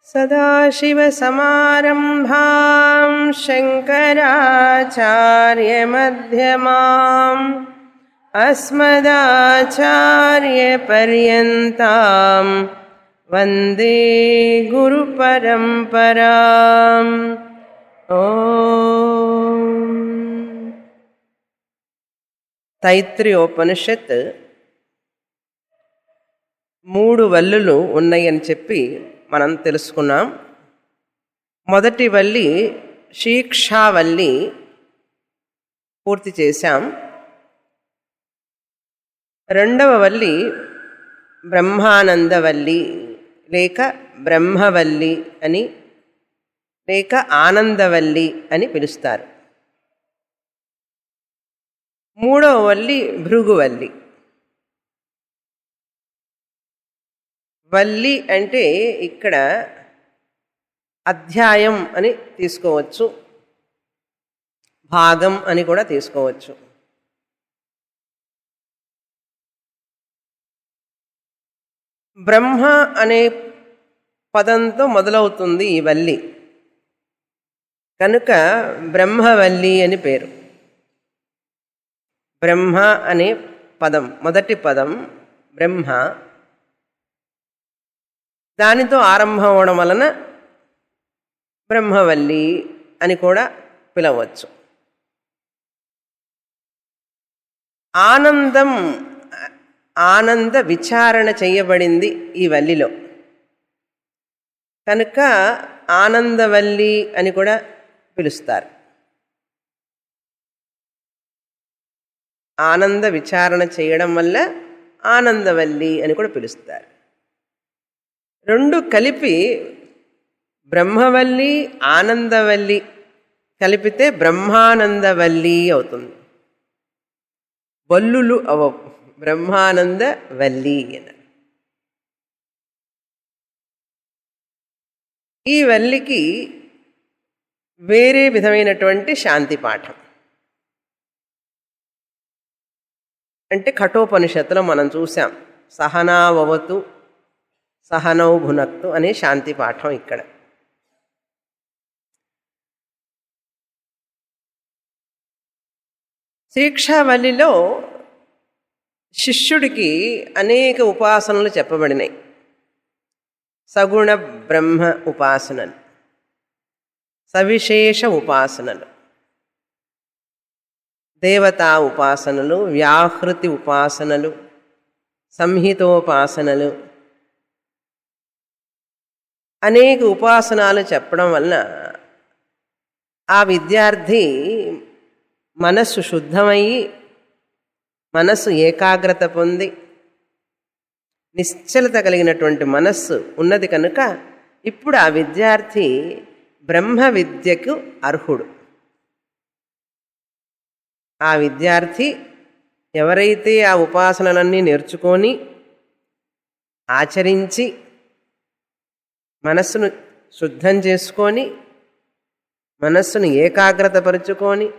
सदाशिवसमारम्भां शङ्कराचार्यमध्यमाम् अस्मदाचार्यपर्यन्तां वन्दे गुरुपरम्पराम् ॐ తైత్రియోపనిషత్ మూడు వల్లులు ఉన్నాయని చెప్పి మనం తెలుసుకున్నాం మొదటి వల్లి శీక్షావల్లి పూర్తి చేశాం రెండవ వల్లి బ్రహ్మానందవల్లి లేక బ్రహ్మవల్లి అని లేక ఆనందవల్లి అని పిలుస్తారు మూడవ వల్లి భృగువల్లి వల్లి అంటే ఇక్కడ అధ్యాయం అని తీసుకోవచ్చు భాగం అని కూడా తీసుకోవచ్చు బ్రహ్మ అనే పదంతో మొదలవుతుంది ఈ వల్లి కనుక బ్రహ్మవల్లి అని పేరు బ్రహ్మ అనే పదం మొదటి పదం బ్రహ్మ దానితో ఆరంభం అవడం వలన బ్రహ్మవల్లి అని కూడా పిలవచ్చు ఆనందం ఆనంద విచారణ చేయబడింది ఈ వల్లిలో కనుక ఆనందవల్లి అని కూడా పిలుస్తారు ఆనంద విచారణ చేయడం వల్ల ఆనందవల్లి అని కూడా పిలుస్తారు రెండు కలిపి బ్రహ్మవల్లి ఆనందవల్లి కలిపితే బ్రహ్మానందవల్లి అవుతుంది వల్లులు అవ బ్రహ్మానంద వల్లి అని ఈ వల్లికి వేరే విధమైనటువంటి శాంతి పాఠం అంటే కఠోపనిషత్తులో మనం చూసాం సహనావవతు సహనౌ భునక్తు అనే శాంతి పాఠం ఇక్కడ శిక్షావల్లిలో శిష్యుడికి అనేక ఉపాసనలు చెప్పబడినాయి సగుణ బ్రహ్మ ఉపాసనలు సవిశేష ఉపాసనలు దేవతా ఉపాసనలు వ్యాహృతి ఉపాసనలు సంహితోపాసనలు అనేక ఉపాసనాలు చెప్పడం వలన ఆ విద్యార్థి మనస్సు శుద్ధమయ్యి మనస్సు ఏకాగ్రత పొంది నిశ్చలత కలిగినటువంటి మనస్సు ఉన్నది కనుక ఇప్పుడు ఆ విద్యార్థి బ్రహ్మ విద్యకు అర్హుడు ఆ విద్యార్థి ఎవరైతే ఆ ఉపాసనలన్నీ నేర్చుకొని ఆచరించి మనస్సును శుద్ధం చేసుకొని మనస్సును ఏకాగ్రతపరుచుకొని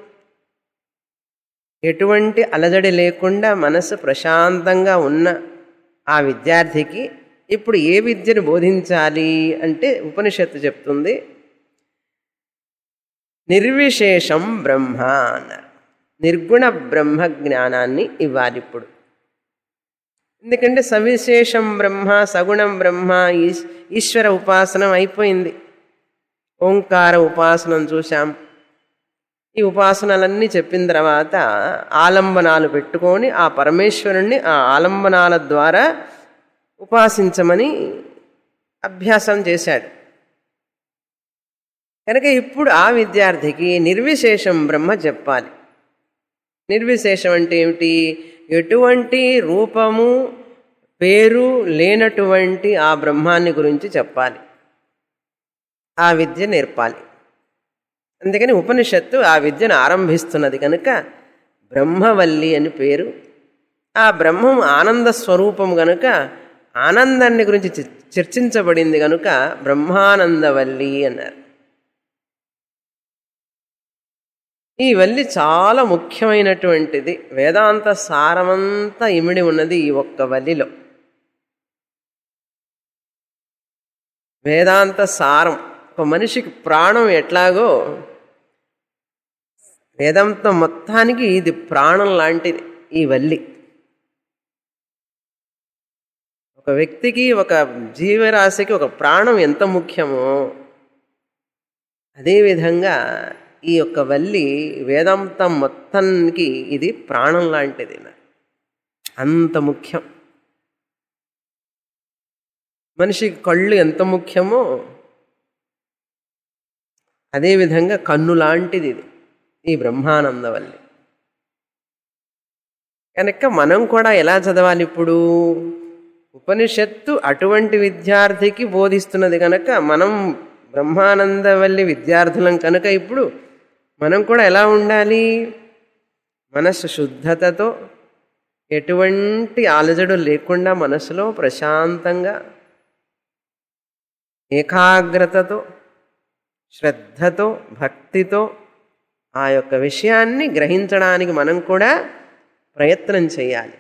ఎటువంటి అలజడి లేకుండా మనస్సు ప్రశాంతంగా ఉన్న ఆ విద్యార్థికి ఇప్పుడు ఏ విద్యను బోధించాలి అంటే ఉపనిషత్తు చెప్తుంది నిర్విశేషం బ్రహ్మ అన్నారు నిర్గుణ బ్రహ్మ జ్ఞానాన్ని ఇవ్వాలి ఇప్పుడు ఎందుకంటే సవిశేషం బ్రహ్మ సగుణం బ్రహ్మ ఈశ్వర ఉపాసనం అయిపోయింది ఓంకార ఉపాసనం చూశాం ఈ ఉపాసనలన్నీ చెప్పిన తర్వాత ఆలంబనాలు పెట్టుకొని ఆ పరమేశ్వరుణ్ణి ఆ ఆలంబనాల ద్వారా ఉపాసించమని అభ్యాసం చేశాడు కనుక ఇప్పుడు ఆ విద్యార్థికి నిర్విశేషం బ్రహ్మ చెప్పాలి నిర్విశేషం అంటే ఏమిటి ఎటువంటి రూపము పేరు లేనటువంటి ఆ బ్రహ్మాన్ని గురించి చెప్పాలి ఆ విద్య నేర్పాలి అందుకని ఉపనిషత్తు ఆ విద్యను ఆరంభిస్తున్నది కనుక బ్రహ్మవల్లి అని పేరు ఆ బ్రహ్మం ఆనంద స్వరూపం గనుక ఆనందాన్ని గురించి చర్చించబడింది కనుక బ్రహ్మానందవల్లి అన్నారు ఈ వల్లి చాలా ముఖ్యమైనటువంటిది వేదాంత సారమంతా ఇమిడి ఉన్నది ఈ ఒక్క వల్లిలో వేదాంత సారం ఒక మనిషికి ప్రాణం ఎట్లాగో వేదాంతం మొత్తానికి ఇది ప్రాణం లాంటిది ఈ వల్లి ఒక వ్యక్తికి ఒక జీవరాశికి ఒక ప్రాణం ఎంత ముఖ్యమో అదేవిధంగా ఈ యొక్క వల్లి వేదాంతం మొత్తానికి ఇది ప్రాణం లాంటిది అంత ముఖ్యం మనిషికి కళ్ళు ఎంత ముఖ్యమో అదేవిధంగా కన్ను లాంటిది ఇది ఈ బ్రహ్మానందవల్లి కనుక మనం కూడా ఎలా చదవాలి ఇప్పుడు ఉపనిషత్తు అటువంటి విద్యార్థికి బోధిస్తున్నది కనుక మనం బ్రహ్మానందవల్లి విద్యార్థులం కనుక ఇప్పుడు మనం కూడా ఎలా ఉండాలి మనస్సు శుద్ధతతో ఎటువంటి ఆలజడు లేకుండా మనసులో ప్రశాంతంగా ఏకాగ్రతతో శ్రద్ధతో భక్తితో ఆ యొక్క విషయాన్ని గ్రహించడానికి మనం కూడా ప్రయత్నం చేయాలి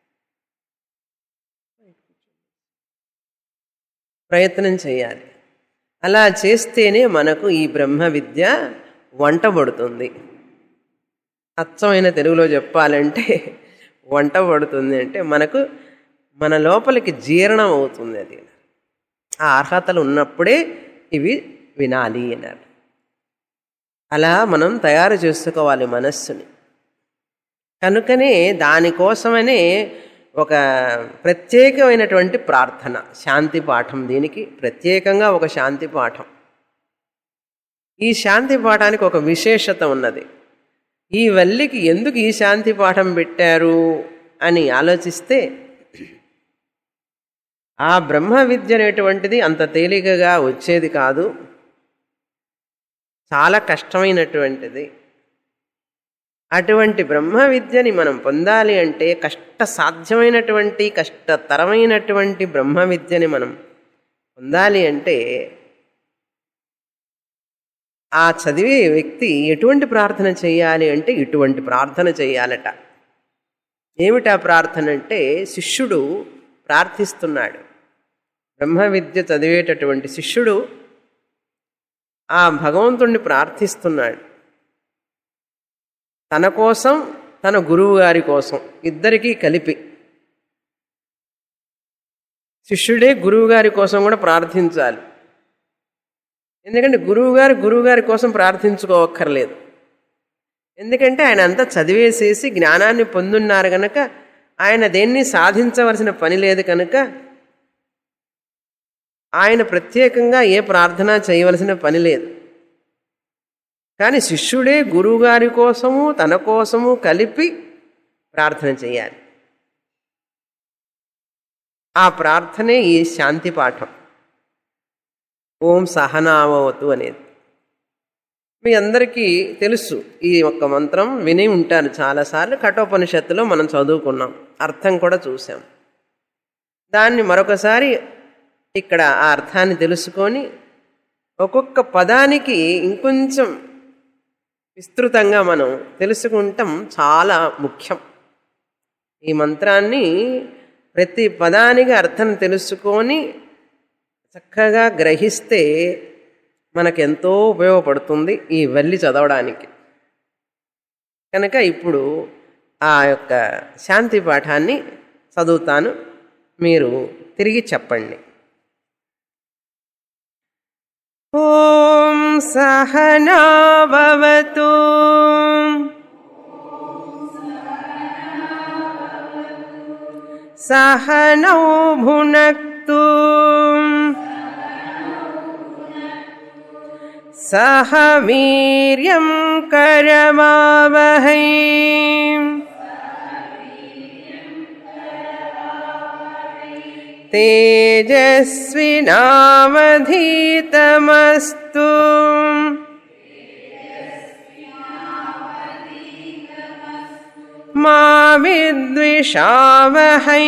ప్రయత్నం చేయాలి అలా చేస్తేనే మనకు ఈ బ్రహ్మ విద్య వంటబడుతుంది అచ్చమైన తెలుగులో చెప్పాలంటే వంట పడుతుంది అంటే మనకు మన లోపలికి జీర్ణం అవుతుంది అది ఆ అర్హతలు ఉన్నప్పుడే ఇవి వినాలి అన్నారు అలా మనం తయారు చేసుకోవాలి మనస్సుని కనుకనే దానికోసమనే ఒక ప్రత్యేకమైనటువంటి ప్రార్థన శాంతి పాఠం దీనికి ప్రత్యేకంగా ఒక శాంతి పాఠం ఈ శాంతి పాఠానికి ఒక విశేషత ఉన్నది ఈ వల్లికి ఎందుకు ఈ శాంతి పాఠం పెట్టారు అని ఆలోచిస్తే ఆ బ్రహ్మ విద్య అనేటువంటిది అంత తేలికగా వచ్చేది కాదు చాలా కష్టమైనటువంటిది అటువంటి బ్రహ్మ విద్యని మనం పొందాలి అంటే కష్ట సాధ్యమైనటువంటి కష్టతరమైనటువంటి బ్రహ్మ విద్యని మనం పొందాలి అంటే ఆ చదివే వ్యక్తి ఎటువంటి ప్రార్థన చేయాలి అంటే ఇటువంటి ప్రార్థన చేయాలట ఏమిటా ప్రార్థన అంటే శిష్యుడు ప్రార్థిస్తున్నాడు బ్రహ్మ విద్య చదివేటటువంటి శిష్యుడు ఆ భగవంతుణ్ణి ప్రార్థిస్తున్నాడు తన కోసం తన గురువు గారి కోసం ఇద్దరికీ కలిపి శిష్యుడే గురువు గారి కోసం కూడా ప్రార్థించాలి ఎందుకంటే గురువుగారు గురువుగారి కోసం ప్రార్థించుకోవక్కర్లేదు ఎందుకంటే ఆయన అంతా చదివేసేసి జ్ఞానాన్ని పొందున్నారు కనుక ఆయన దేన్ని సాధించవలసిన పని లేదు కనుక ఆయన ప్రత్యేకంగా ఏ ప్రార్థన చేయవలసిన పని లేదు కానీ శిష్యుడే గురువుగారి కోసము తన కోసము కలిపి ప్రార్థన చేయాలి ఆ ప్రార్థనే ఈ శాంతి పాఠం ఓం సహనావతు అనేది మీ అందరికీ తెలుసు ఈ ఒక్క మంత్రం విని ఉంటారు చాలాసార్లు కఠోపనిషత్తులో మనం చదువుకున్నాం అర్థం కూడా చూసాం దాన్ని మరొకసారి ఇక్కడ ఆ అర్థాన్ని తెలుసుకొని ఒక్కొక్క పదానికి ఇంకొంచెం విస్తృతంగా మనం తెలుసుకుంటాం చాలా ముఖ్యం ఈ మంత్రాన్ని ప్రతి పదానికి అర్థం తెలుసుకొని చక్కగా గ్రహిస్తే మనకెంతో ఉపయోగపడుతుంది ఈ వల్లి చదవడానికి కనుక ఇప్పుడు ఆ యొక్క శాంతి పాఠాన్ని చదువుతాను మీరు తిరిగి చెప్పండి ఓం సహనావతు సహనౌ భునక్తు సహ వీర్యం కరమావహై తేజస్వినావధీతమస్తు మా విద్విషావహై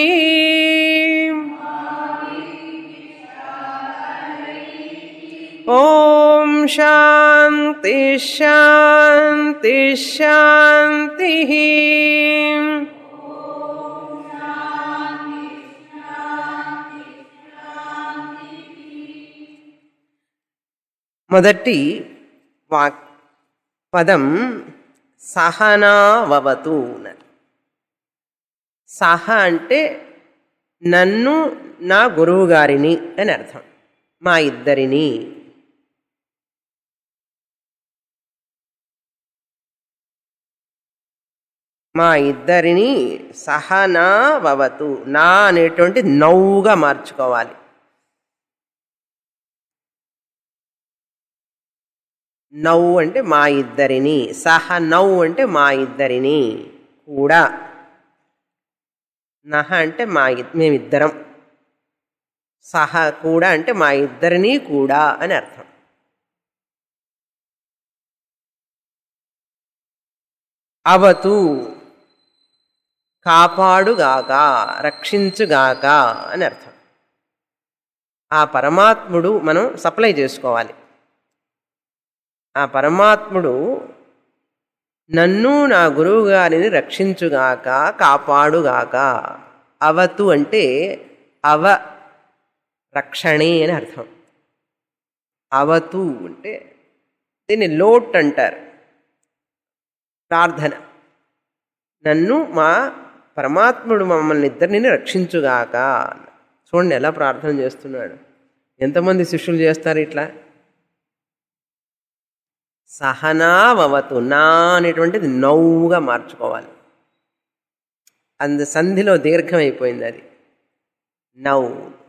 ఓం శాంతి శాంతి శాంతి మొదటి వాక్ పదం సహనావతు సహ అంటే నన్ను నా గురువు గారిని అని అర్థం మా ఇద్దరిని మా ఇద్దరిని సహనావతు నా అనేటువంటి నవ్వుగా మార్చుకోవాలి నవ్వు అంటే మా ఇద్దరిని సహ నవ్వు అంటే మా ఇద్దరిని కూడా నహ అంటే మా ఇద్- మేమిద్దరం సహ కూడా అంటే మా ఇద్దరిని కూడా అని అర్థం అవతు కాపాడుగాక రక్షించుగాక అని అర్థం ఆ పరమాత్ముడు మనం సప్లై చేసుకోవాలి ఆ పరమాత్ముడు నన్ను నా గురువు గారిని రక్షించుగాక కాపాడుగాక అవతు అంటే అవ రక్షణే అని అర్థం అవతు అంటే దీన్ని లోట్ అంటారు ప్రార్థన నన్ను మా పరమాత్ముడు మమ్మల్ని ఇద్దరిని రక్షించుగాక చూడండి ఎలా ప్రార్థన చేస్తున్నాడు ఎంతమంది శిష్యులు చేస్తారు ఇట్లా సహనావతు నా అనేటువంటిది నవ్వుగా మార్చుకోవాలి అందు సంధిలో దీర్ఘం అయిపోయింది అది నవ్వు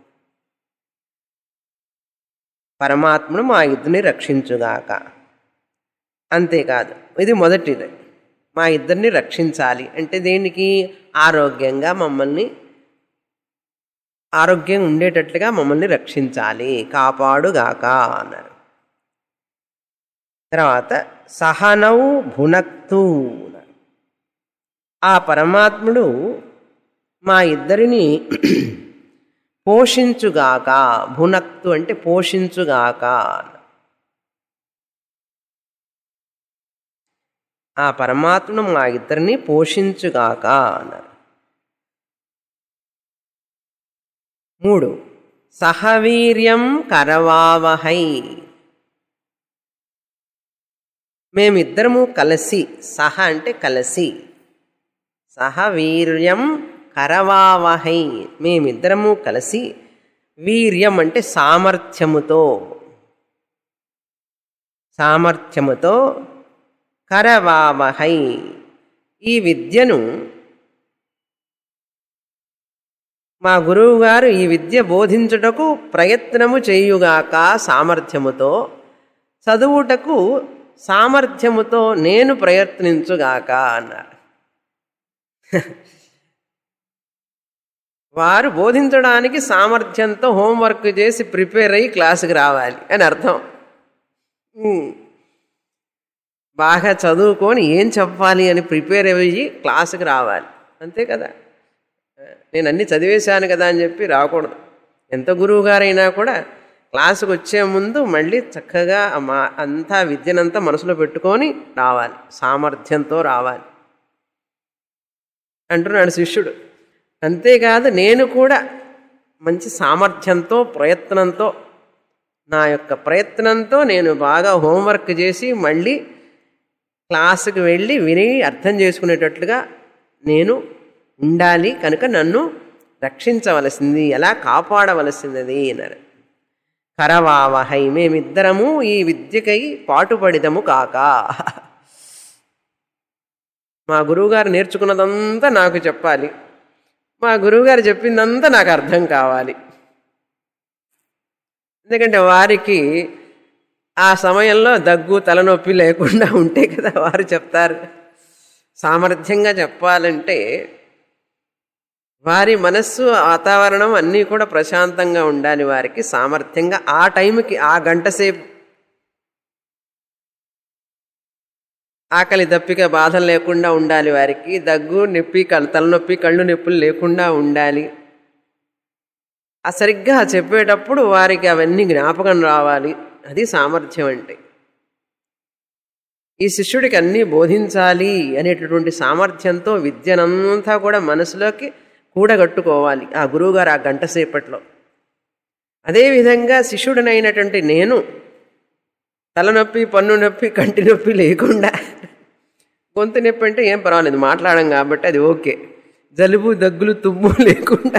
పరమాత్ముడు మా ఇద్దరిని రక్షించుగాక అంతేకాదు ఇది మొదటిది మా ఇద్దరిని రక్షించాలి అంటే దేనికి ఆరోగ్యంగా మమ్మల్ని ఆరోగ్యం ఉండేటట్లుగా మమ్మల్ని రక్షించాలి కాపాడుగాక అన్నారు తర్వాత సహనౌ భునక్తు అన్నారు. ఆ పరమాత్ముడు మా ఇద్దరిని పోషించుగాక భునక్తు అంటే పోషించుగాక అన్నారు. ఆ పరమాత్ముడు మా ఇద్దరిని పోషించుగాక అన్నారు మూడు సహవీర్యం కరవావహై మేమిద్దరము కలిసి సహ అంటే కలిసి సహవీర్యం కరవావహై మేమిద్దరము కలిసి వీర్యం అంటే సామర్థ్యముతో సామర్థ్యముతో కరవావహై ఈ విద్యను మా గురువుగారు ఈ విద్య బోధించుటకు ప్రయత్నము చేయుగాక సామర్థ్యముతో చదువుటకు సామర్థ్యముతో నేను ప్రయత్నించుగాక అన్నారు వారు బోధించడానికి సామర్థ్యంతో హోంవర్క్ చేసి ప్రిపేర్ అయ్యి క్లాసుకి రావాలి అని అర్థం ఉమ్. బాగా చదువుకొని ఏం చెప్పాలి అని ప్రిపేర్ అయ్యి క్లాసుకి రావాలి అంతే కదా నేను అన్ని చదివేశాను కదా అని చెప్పి రాకూడదు ఎంత గురువు గారైనా కూడా క్లాసుకు వచ్చే ముందు మళ్ళీ చక్కగా ఆ మా అంతా విద్యనంతా మనసులో పెట్టుకొని రావాలి సామర్థ్యంతో రావాలి అంటున్నాడు శిష్యుడు అంతేకాదు నేను కూడా మంచి సామర్థ్యంతో ప్రయత్నంతో నా యొక్క ప్రయత్నంతో నేను బాగా హోంవర్క్ చేసి మళ్ళీ క్లాసుకి వెళ్ళి విని అర్థం చేసుకునేటట్లుగా నేను ఉండాలి కనుక నన్ను రక్షించవలసింది ఎలా కాపాడవలసినది అన్నారు కరవావహై మేమిద్దరము ఈ విద్యకై పాటుపడిదము కాక మా గురువుగారు నేర్చుకున్నదంతా నాకు చెప్పాలి మా గురువుగారు చెప్పిందంతా నాకు అర్థం కావాలి ఎందుకంటే వారికి ఆ సమయంలో దగ్గు తలనొప్పి లేకుండా ఉంటే కదా వారు చెప్తారు సామర్థ్యంగా చెప్పాలంటే వారి మనస్సు వాతావరణం అన్నీ కూడా ప్రశాంతంగా ఉండాలి వారికి సామర్థ్యంగా ఆ టైంకి ఆ గంట సేపు ఆకలి దప్పిక బాధలు లేకుండా ఉండాలి వారికి దగ్గు నొప్పి కళ్ళు తలనొప్పి కళ్ళు నొప్పులు లేకుండా ఉండాలి ఆ సరిగ్గా చెప్పేటప్పుడు వారికి అవన్నీ జ్ఞాపకం రావాలి అది సామర్థ్యం అంటే ఈ శిష్యుడికి అన్నీ బోధించాలి అనేటటువంటి సామర్థ్యంతో విద్యనంతా కూడా మనసులోకి కూడగట్టుకోవాలి ఆ గురువుగారు ఆ గంట సేపట్లో అదేవిధంగా శిష్యుడినైనటువంటి నేను తలనొప్పి పన్ను నొప్పి కంటి నొప్పి లేకుండా గొంతు నొప్పి అంటే ఏం పర్వాలేదు మాట్లాడం కాబట్టి అది ఓకే జలుబు దగ్గులు తుమ్ము లేకుండా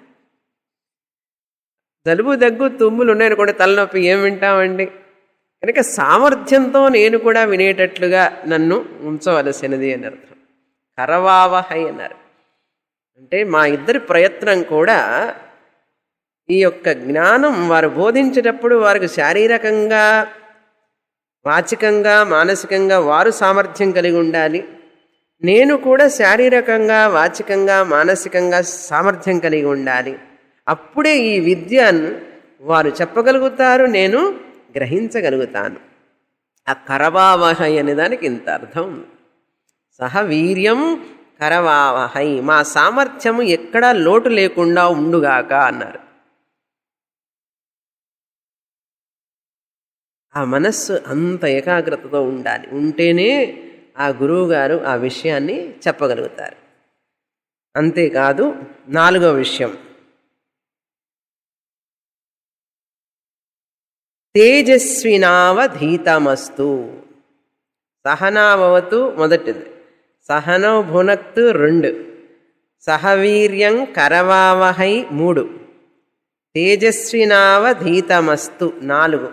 జలుబు దగ్గు తుమ్ములు ఉన్నాయనుకోండి తలనొప్పి ఏం వింటామండి కనుక సామర్థ్యంతో నేను కూడా వినేటట్లుగా నన్ను ఉంచవలసినది అని అర్థం కరవావహై అన్నారు అంటే మా ఇద్దరి ప్రయత్నం కూడా ఈ యొక్క జ్ఞానం వారు బోధించేటప్పుడు వారికి శారీరకంగా వాచికంగా మానసికంగా వారు సామర్థ్యం కలిగి ఉండాలి నేను కూడా శారీరకంగా వాచికంగా మానసికంగా సామర్థ్యం కలిగి ఉండాలి అప్పుడే ఈ విద్యను వారు చెప్పగలుగుతారు నేను గ్రహించగలుగుతాను ఆ కరవావహై అనే దానికి ఇంత అర్థం ఉంది సహ వీర్యం కరవావహై మా సామర్థ్యము ఎక్కడా లోటు లేకుండా ఉండుగాక అన్నారు ఆ మనస్సు అంత ఏకాగ్రతతో ఉండాలి ఉంటేనే ఆ గురువుగారు ఆ విషయాన్ని చెప్పగలుగుతారు అంతేకాదు నాలుగో విషయం తేజస్వినావధీతమస్తు సహనాభవతు మొదటిది సహనో భునక్తు రెండు సహవీర్యం కరవావహై మూడు తేజస్వినావధీతమస్తు నాలుగు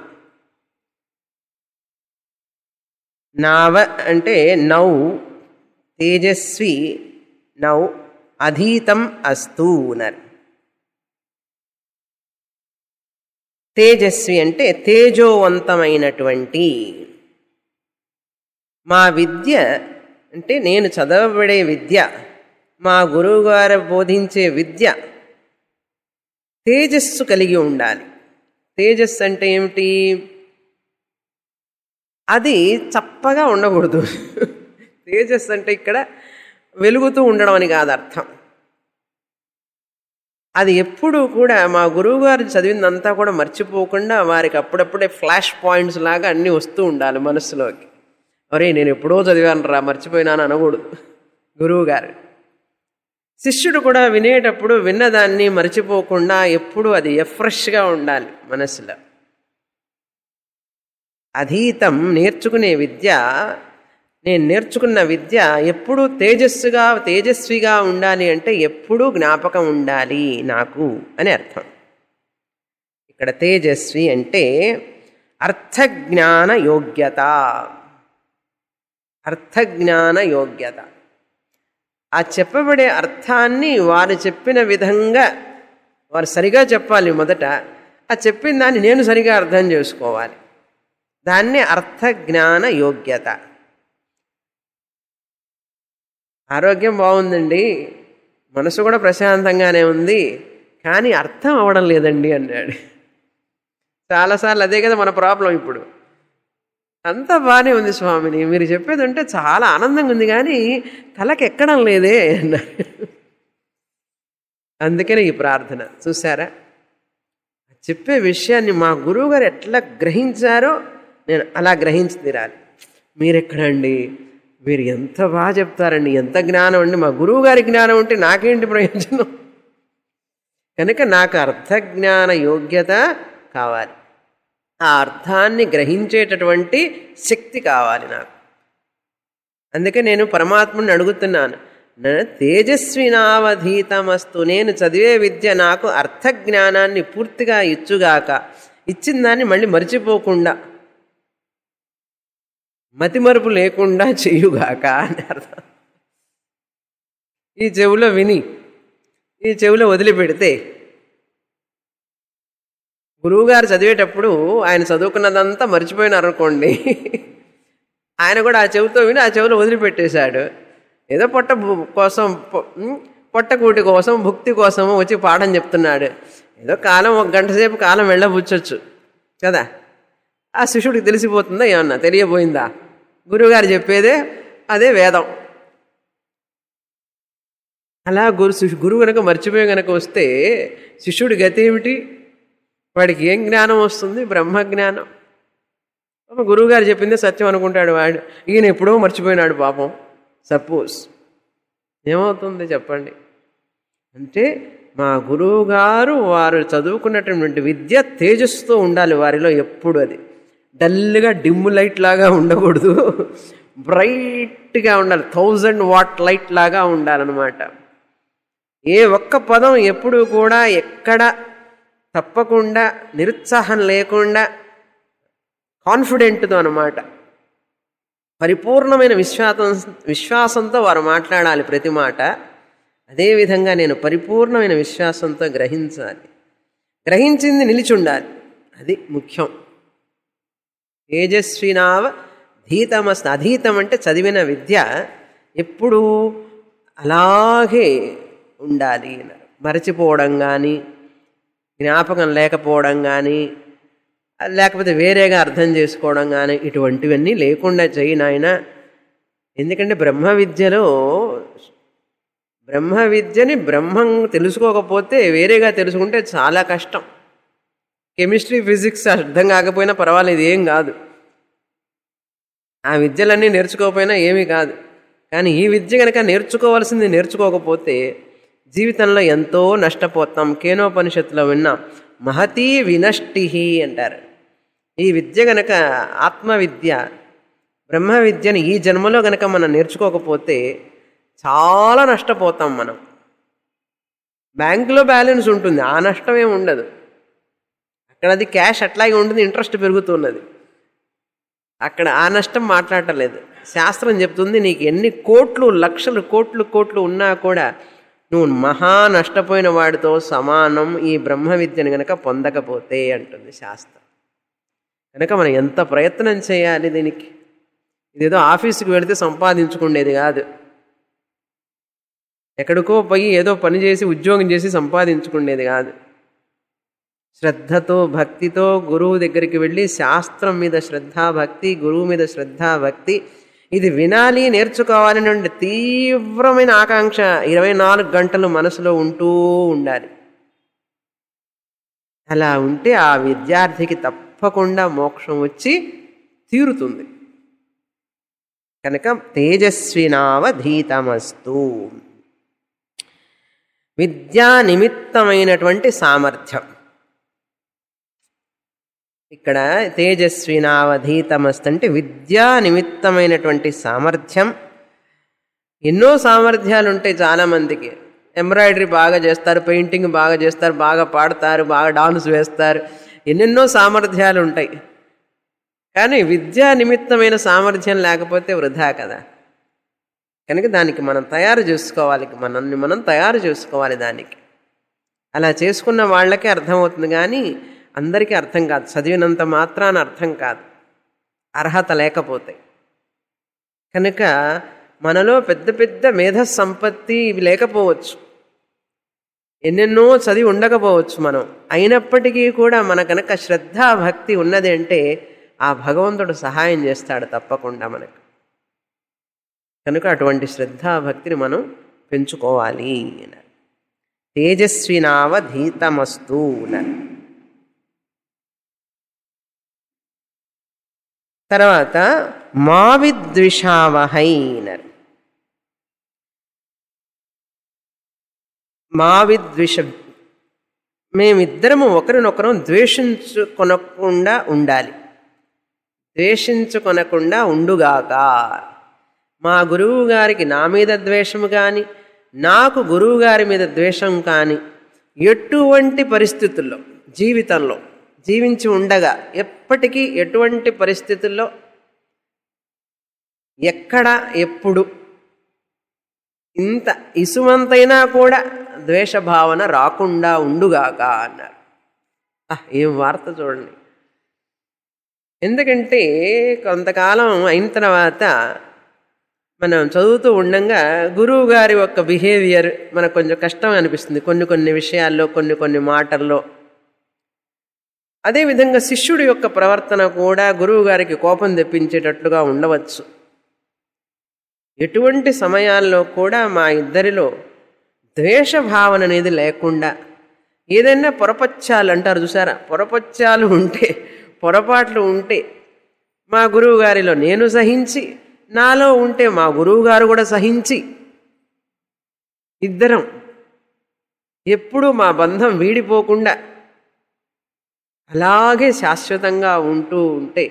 నావ అంటే నౌ తేజస్వి నౌ అధీతం అస్తు అన్నారు తేజస్వి అంటే తేజోవంతమైనటువంటి మా విద్య అంటే నేను చదవబడే విద్య మా గురువుగారు బోధించే విద్య తేజస్సు కలిగి ఉండాలి తేజస్సు అంటే ఏమిటి అది చప్పగా ఉండకూడదు తేజస్సు అంటే ఇక్కడ వెలుగుతూ ఉండడం అని కాదు అర్థం అది ఎప్పుడూ కూడా మా గురువుగారు చదివిందంతా కూడా మర్చిపోకుండా వారికి అప్పుడప్పుడే ఫ్లాష్ పాయింట్స్ లాగా అన్నీ వస్తూ ఉండాలి మనస్సులోకి అరే నేను ఎప్పుడో చదివాను రా మర్చిపోయినాను అనకూడదు గురువుగారు శిష్యుడు కూడా వినేటప్పుడు విన్నదాన్ని మర్చిపోకుండా ఎప్పుడు అది ఎఫ్రెష్గా ఉండాలి మనస్సులో అధీతం నేర్చుకునే విద్య నేను నేర్చుకున్న విద్య ఎప్పుడూ తేజస్సుగా తేజస్విగా ఉండాలి అంటే ఎప్పుడూ జ్ఞాపకం ఉండాలి నాకు అని అర్థం ఇక్కడ తేజస్వి అంటే అర్థజ్ఞాన యోగ్యత అర్థజ్ఞాన యోగ్యత ఆ చెప్పబడే అర్థాన్ని వారు చెప్పిన విధంగా వారు సరిగా చెప్పాలి మొదట ఆ చెప్పిన దాన్ని నేను సరిగా అర్థం చేసుకోవాలి దాన్నే అర్థజ్ఞాన యోగ్యత ఆరోగ్యం బాగుందండి మనసు కూడా ప్రశాంతంగానే ఉంది కానీ అర్థం అవ్వడం లేదండి అన్నాడు చాలాసార్లు అదే కదా మన ప్రాబ్లం ఇప్పుడు అంతా బాగానే ఉంది స్వామిని మీరు చెప్పేది ఉంటే చాలా ఆనందంగా ఉంది కానీ తలకి ఎక్కడం లేదే అన్నారు అందుకనే ఈ ప్రార్థన చూసారా చెప్పే విషయాన్ని మా గురువుగారు ఎట్లా గ్రహించారో నేను అలా గ్రహించి తీరాలి మీరెక్కడండి మీరు ఎంత బాగా చెప్తారండి ఎంత జ్ఞానం అండి మా గురువు గారి జ్ఞానం ఉంటే నాకేంటి ప్రయోజనం కనుక నాకు అర్థజ్ఞాన యోగ్యత కావాలి ఆ అర్థాన్ని గ్రహించేటటువంటి శక్తి కావాలి నాకు అందుకే నేను పరమాత్ముని అడుగుతున్నాను తేజస్వినావధీతమస్తు నేను చదివే విద్య నాకు అర్థజ్ఞానాన్ని పూర్తిగా ఇచ్చుగాక ఇచ్చిన దాన్ని మళ్ళీ మర్చిపోకుండా మతిమరుపు లేకుండా చెయ్యుగాక అని అర్థం ఈ చెవులో విని ఈ చెవులో వదిలిపెడితే గురువుగారు చదివేటప్పుడు ఆయన చదువుకున్నదంతా మర్చిపోయినారు అనుకోండి ఆయన కూడా ఆ చెవితో విని ఆ చెవిలో వదిలిపెట్టేశాడు ఏదో పొట్ట కోసం పొట్టకూటి కోసం భుక్తి కోసం వచ్చి పాఠం చెప్తున్నాడు ఏదో కాలం ఒక గంట సేపు కాలం వెళ్ళబుచ్చొచ్చు కదా ఆ శిష్యుడికి తెలిసిపోతుందా ఏమన్నా తెలియబోయిందా గురువుగారు చెప్పేదే అదే వేదం అలా గురు శిష్యు గురువు కనుక మర్చిపోయి కనుక వస్తే శిష్యుడి గతి ఏమిటి వాడికి ఏం జ్ఞానం వస్తుంది బ్రహ్మజ్ఞానం గురువుగారు చెప్పిందే సత్యం అనుకుంటాడు వాడు ఈయన ఎప్పుడో మర్చిపోయినాడు పాపం సపోజ్ ఏమవుతుంది చెప్పండి అంటే మా గురువుగారు వారు చదువుకున్నటువంటి విద్య తేజస్సుతో ఉండాలి వారిలో ఎప్పుడు అది డల్గా డిమ్ లైట్ లాగా ఉండకూడదు బ్రైట్గా ఉండాలి థౌజండ్ వాట్ లైట్ లాగా ఉండాలన్నమాట ఏ ఒక్క పదం ఎప్పుడు కూడా ఎక్కడ తప్పకుండా నిరుత్సాహం లేకుండా కాన్ఫిడెంట్తో అనమాట పరిపూర్ణమైన విశ్వాసం విశ్వాసంతో వారు మాట్లాడాలి ప్రతి మాట అదేవిధంగా నేను పరిపూర్ణమైన విశ్వాసంతో గ్రహించాలి గ్రహించింది నిలిచి ఉండాలి అది ముఖ్యం తేజస్వినావ ధీతమస్ అధీతం అంటే చదివిన విద్య ఎప్పుడు అలాగే ఉండాలి అన్నారు మరచిపోవడం కానీ జ్ఞాపకం లేకపోవడం కానీ లేకపోతే వేరేగా అర్థం చేసుకోవడం కానీ ఇటువంటివన్నీ లేకుండా చేయి నాయన ఎందుకంటే బ్రహ్మ విద్యలో బ్రహ్మ విద్యని బ్రహ్మం తెలుసుకోకపోతే వేరేగా తెలుసుకుంటే చాలా కష్టం కెమిస్ట్రీ ఫిజిక్స్ అర్థం కాకపోయినా పర్వాలేదు ఏం కాదు ఆ విద్యలన్నీ నేర్చుకోకపోయినా ఏమీ కాదు కానీ ఈ విద్య కనుక నేర్చుకోవాల్సింది నేర్చుకోకపోతే జీవితంలో ఎంతో నష్టపోతాం కేనోపనిషత్తులో విన్నాం మహతీ వినష్టి అంటారు ఈ విద్య గనక ఆత్మ విద్య బ్రహ్మ విద్యని ఈ జన్మలో గనక మనం నేర్చుకోకపోతే చాలా నష్టపోతాం మనం బ్యాంకులో బ్యాలెన్స్ ఉంటుంది ఆ నష్టం ఏమి ఉండదు అక్కడ అది క్యాష్ అట్లాగే ఉంటుంది ఇంట్రెస్ట్ పెరుగుతున్నది అక్కడ ఆ నష్టం మాట్లాడలేదు శాస్త్రం చెప్తుంది నీకు ఎన్ని కోట్లు లక్షలు కోట్లు కోట్లు ఉన్నా కూడా నువ్వు మహా నష్టపోయిన వాడితో సమానం ఈ బ్రహ్మ విద్యను గనక పొందకపోతే అంటుంది శాస్త్రం కనుక మనం ఎంత ప్రయత్నం చేయాలి దీనికి ఇదేదో ఆఫీసుకి వెళితే సంపాదించుకునేది కాదు ఎక్కడికో పోయి ఏదో పని చేసి ఉద్యోగం చేసి సంపాదించుకునేది కాదు శ్రద్ధతో భక్తితో గురువు దగ్గరికి వెళ్ళి శాస్త్రం మీద శ్రద్ధ భక్తి గురువు మీద శ్రద్ధ భక్తి ఇది వినాలి నేర్చుకోవాలి నుండి తీవ్రమైన ఆకాంక్ష ఇరవై నాలుగు గంటలు మనసులో ఉంటూ ఉండాలి అలా ఉంటే ఆ విద్యార్థికి తప్పకుండా మోక్షం వచ్చి తీరుతుంది కనుక తేజస్వినావధీతమస్తు విద్యా నిమిత్తమైనటువంటి సామర్థ్యం ఇక్కడ తేజస్వినావధీతమస్తు అంటే విద్యా నిమిత్తమైనటువంటి సామర్థ్యం ఎన్నో సామర్థ్యాలు ఉంటాయి చాలామందికి ఎంబ్రాయిడరీ బాగా చేస్తారు పెయింటింగ్ బాగా చేస్తారు బాగా పాడతారు బాగా డాన్స్ వేస్తారు ఎన్నెన్నో సామర్థ్యాలు ఉంటాయి కానీ విద్యా నిమిత్తమైన సామర్థ్యం లేకపోతే వృధా కదా కనుక దానికి మనం తయారు చేసుకోవాలి మనల్ని మనం తయారు చేసుకోవాలి దానికి అలా చేసుకున్న వాళ్ళకే అర్థమవుతుంది కానీ అందరికీ అర్థం కాదు చదివినంత మాత్రాన అర్థం కాదు అర్హత లేకపోతే కనుక మనలో పెద్ద పెద్ద మేధ సంపత్తి ఇవి లేకపోవచ్చు ఎన్నెన్నో చదివి ఉండకపోవచ్చు మనం అయినప్పటికీ కూడా మన కనుక శ్రద్ధ భక్తి ఉన్నది అంటే ఆ భగవంతుడు సహాయం చేస్తాడు తప్పకుండా మనకు కనుక అటువంటి శ్రద్ధా భక్తిని మనం పెంచుకోవాలి అన్నారు తేజస్వినావధీతమస్తు అన్నారు తర్వాత మా విద్విషావహై అన్నారు మా విద్విష మేమిద్దరము ఒకరినొకరం ద్వేషించుకొనకుండా ఉండాలి ద్వేషించుకొనకుండా ఉండుగాక మా గురువు గారికి నా మీద ద్వేషము కానీ నాకు గురువు గారి మీద ద్వేషం కానీ ఎటువంటి పరిస్థితుల్లో జీవితంలో జీవించి ఉండగా ఎప్పటికీ ఎటువంటి పరిస్థితుల్లో ఎక్కడ ఎప్పుడు ఇంత ఇసుమంతైనా కూడా ద్వేషభావన రాకుండా ఉండుగాక అన్నారు ఏం వార్త చూడండి ఎందుకంటే కొంతకాలం అయిన తర్వాత మనం చదువుతూ ఉండంగా గురువు గారి యొక్క బిహేవియర్ మనకు కొంచెం కష్టం అనిపిస్తుంది కొన్ని కొన్ని విషయాల్లో కొన్ని కొన్ని మాటల్లో అదేవిధంగా శిష్యుడి యొక్క ప్రవర్తన కూడా గురువు గారికి కోపం తెప్పించేటట్లుగా ఉండవచ్చు ఎటువంటి సమయాల్లో కూడా మా ఇద్దరిలో ద్వేషభావన అనేది లేకుండా ఏదైనా పొరపచ్చాలు అంటారు చూసారా పొరపచ్చాలు ఉంటే పొరపాట్లు ఉంటే మా గురువు గారిలో నేను సహించి నాలో ఉంటే మా గురువు గారు కూడా సహించి ఇద్దరం ఎప్పుడూ మా బంధం వీడిపోకుండా అలాగే శాశ్వతంగా ఉంటూ ఉంటే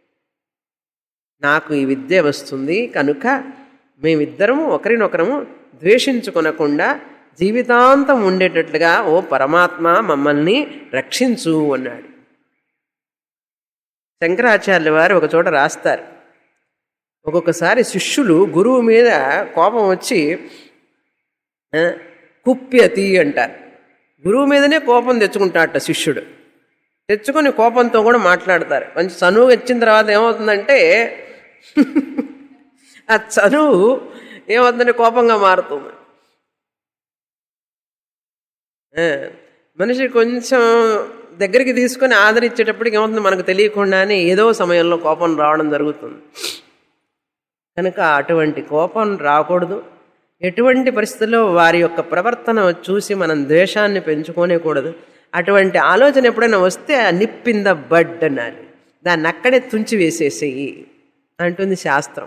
నాకు ఈ విద్య వస్తుంది కనుక మేమిద్దరము ఒకరినొకరము ద్వేషించుకొనకుండా జీవితాంతం ఉండేటట్లుగా ఓ పరమాత్మ మమ్మల్ని రక్షించు అన్నాడు శంకరాచార్యుల వారు ఒక చోట రాస్తారు ఒక్కొక్కసారి శిష్యులు గురువు మీద కోపం వచ్చి ఆ, కుప్యతి అంటారు గురువు మీదనే కోపం తెచ్చుకుంటాడట శిష్యుడు తెచ్చుకొని కోపంతో కూడా మాట్లాడతారు మంచి చనువు వచ్చిన తర్వాత ఏమవుతుందంటే ఆ చనువు ఏమవుతుందంటే కోపంగా మారుతుంది ఆ, మనిషి కొంచెం దగ్గరికి తీసుకొని ఆదరించేటప్పటికి ఏమవుతుంది మనకు తెలియకుండానే ఏదో సమయంలో కోపం రావడం జరుగుతుంది కనుక అటువంటి కోపం రాకూడదు ఎటువంటి పరిస్థితుల్లో వారి యొక్క ప్రవర్తన చూసి మనం ద్వేషాన్ని పెంచుకోనేకూడదు అటువంటి ఆలోచన ఎప్పుడైనా వస్తే ఆ నిప్పింద బడ్ అనాలి దాన్ని అక్కడే తుంచి వేసేసేయి అంటుంది శాస్త్రం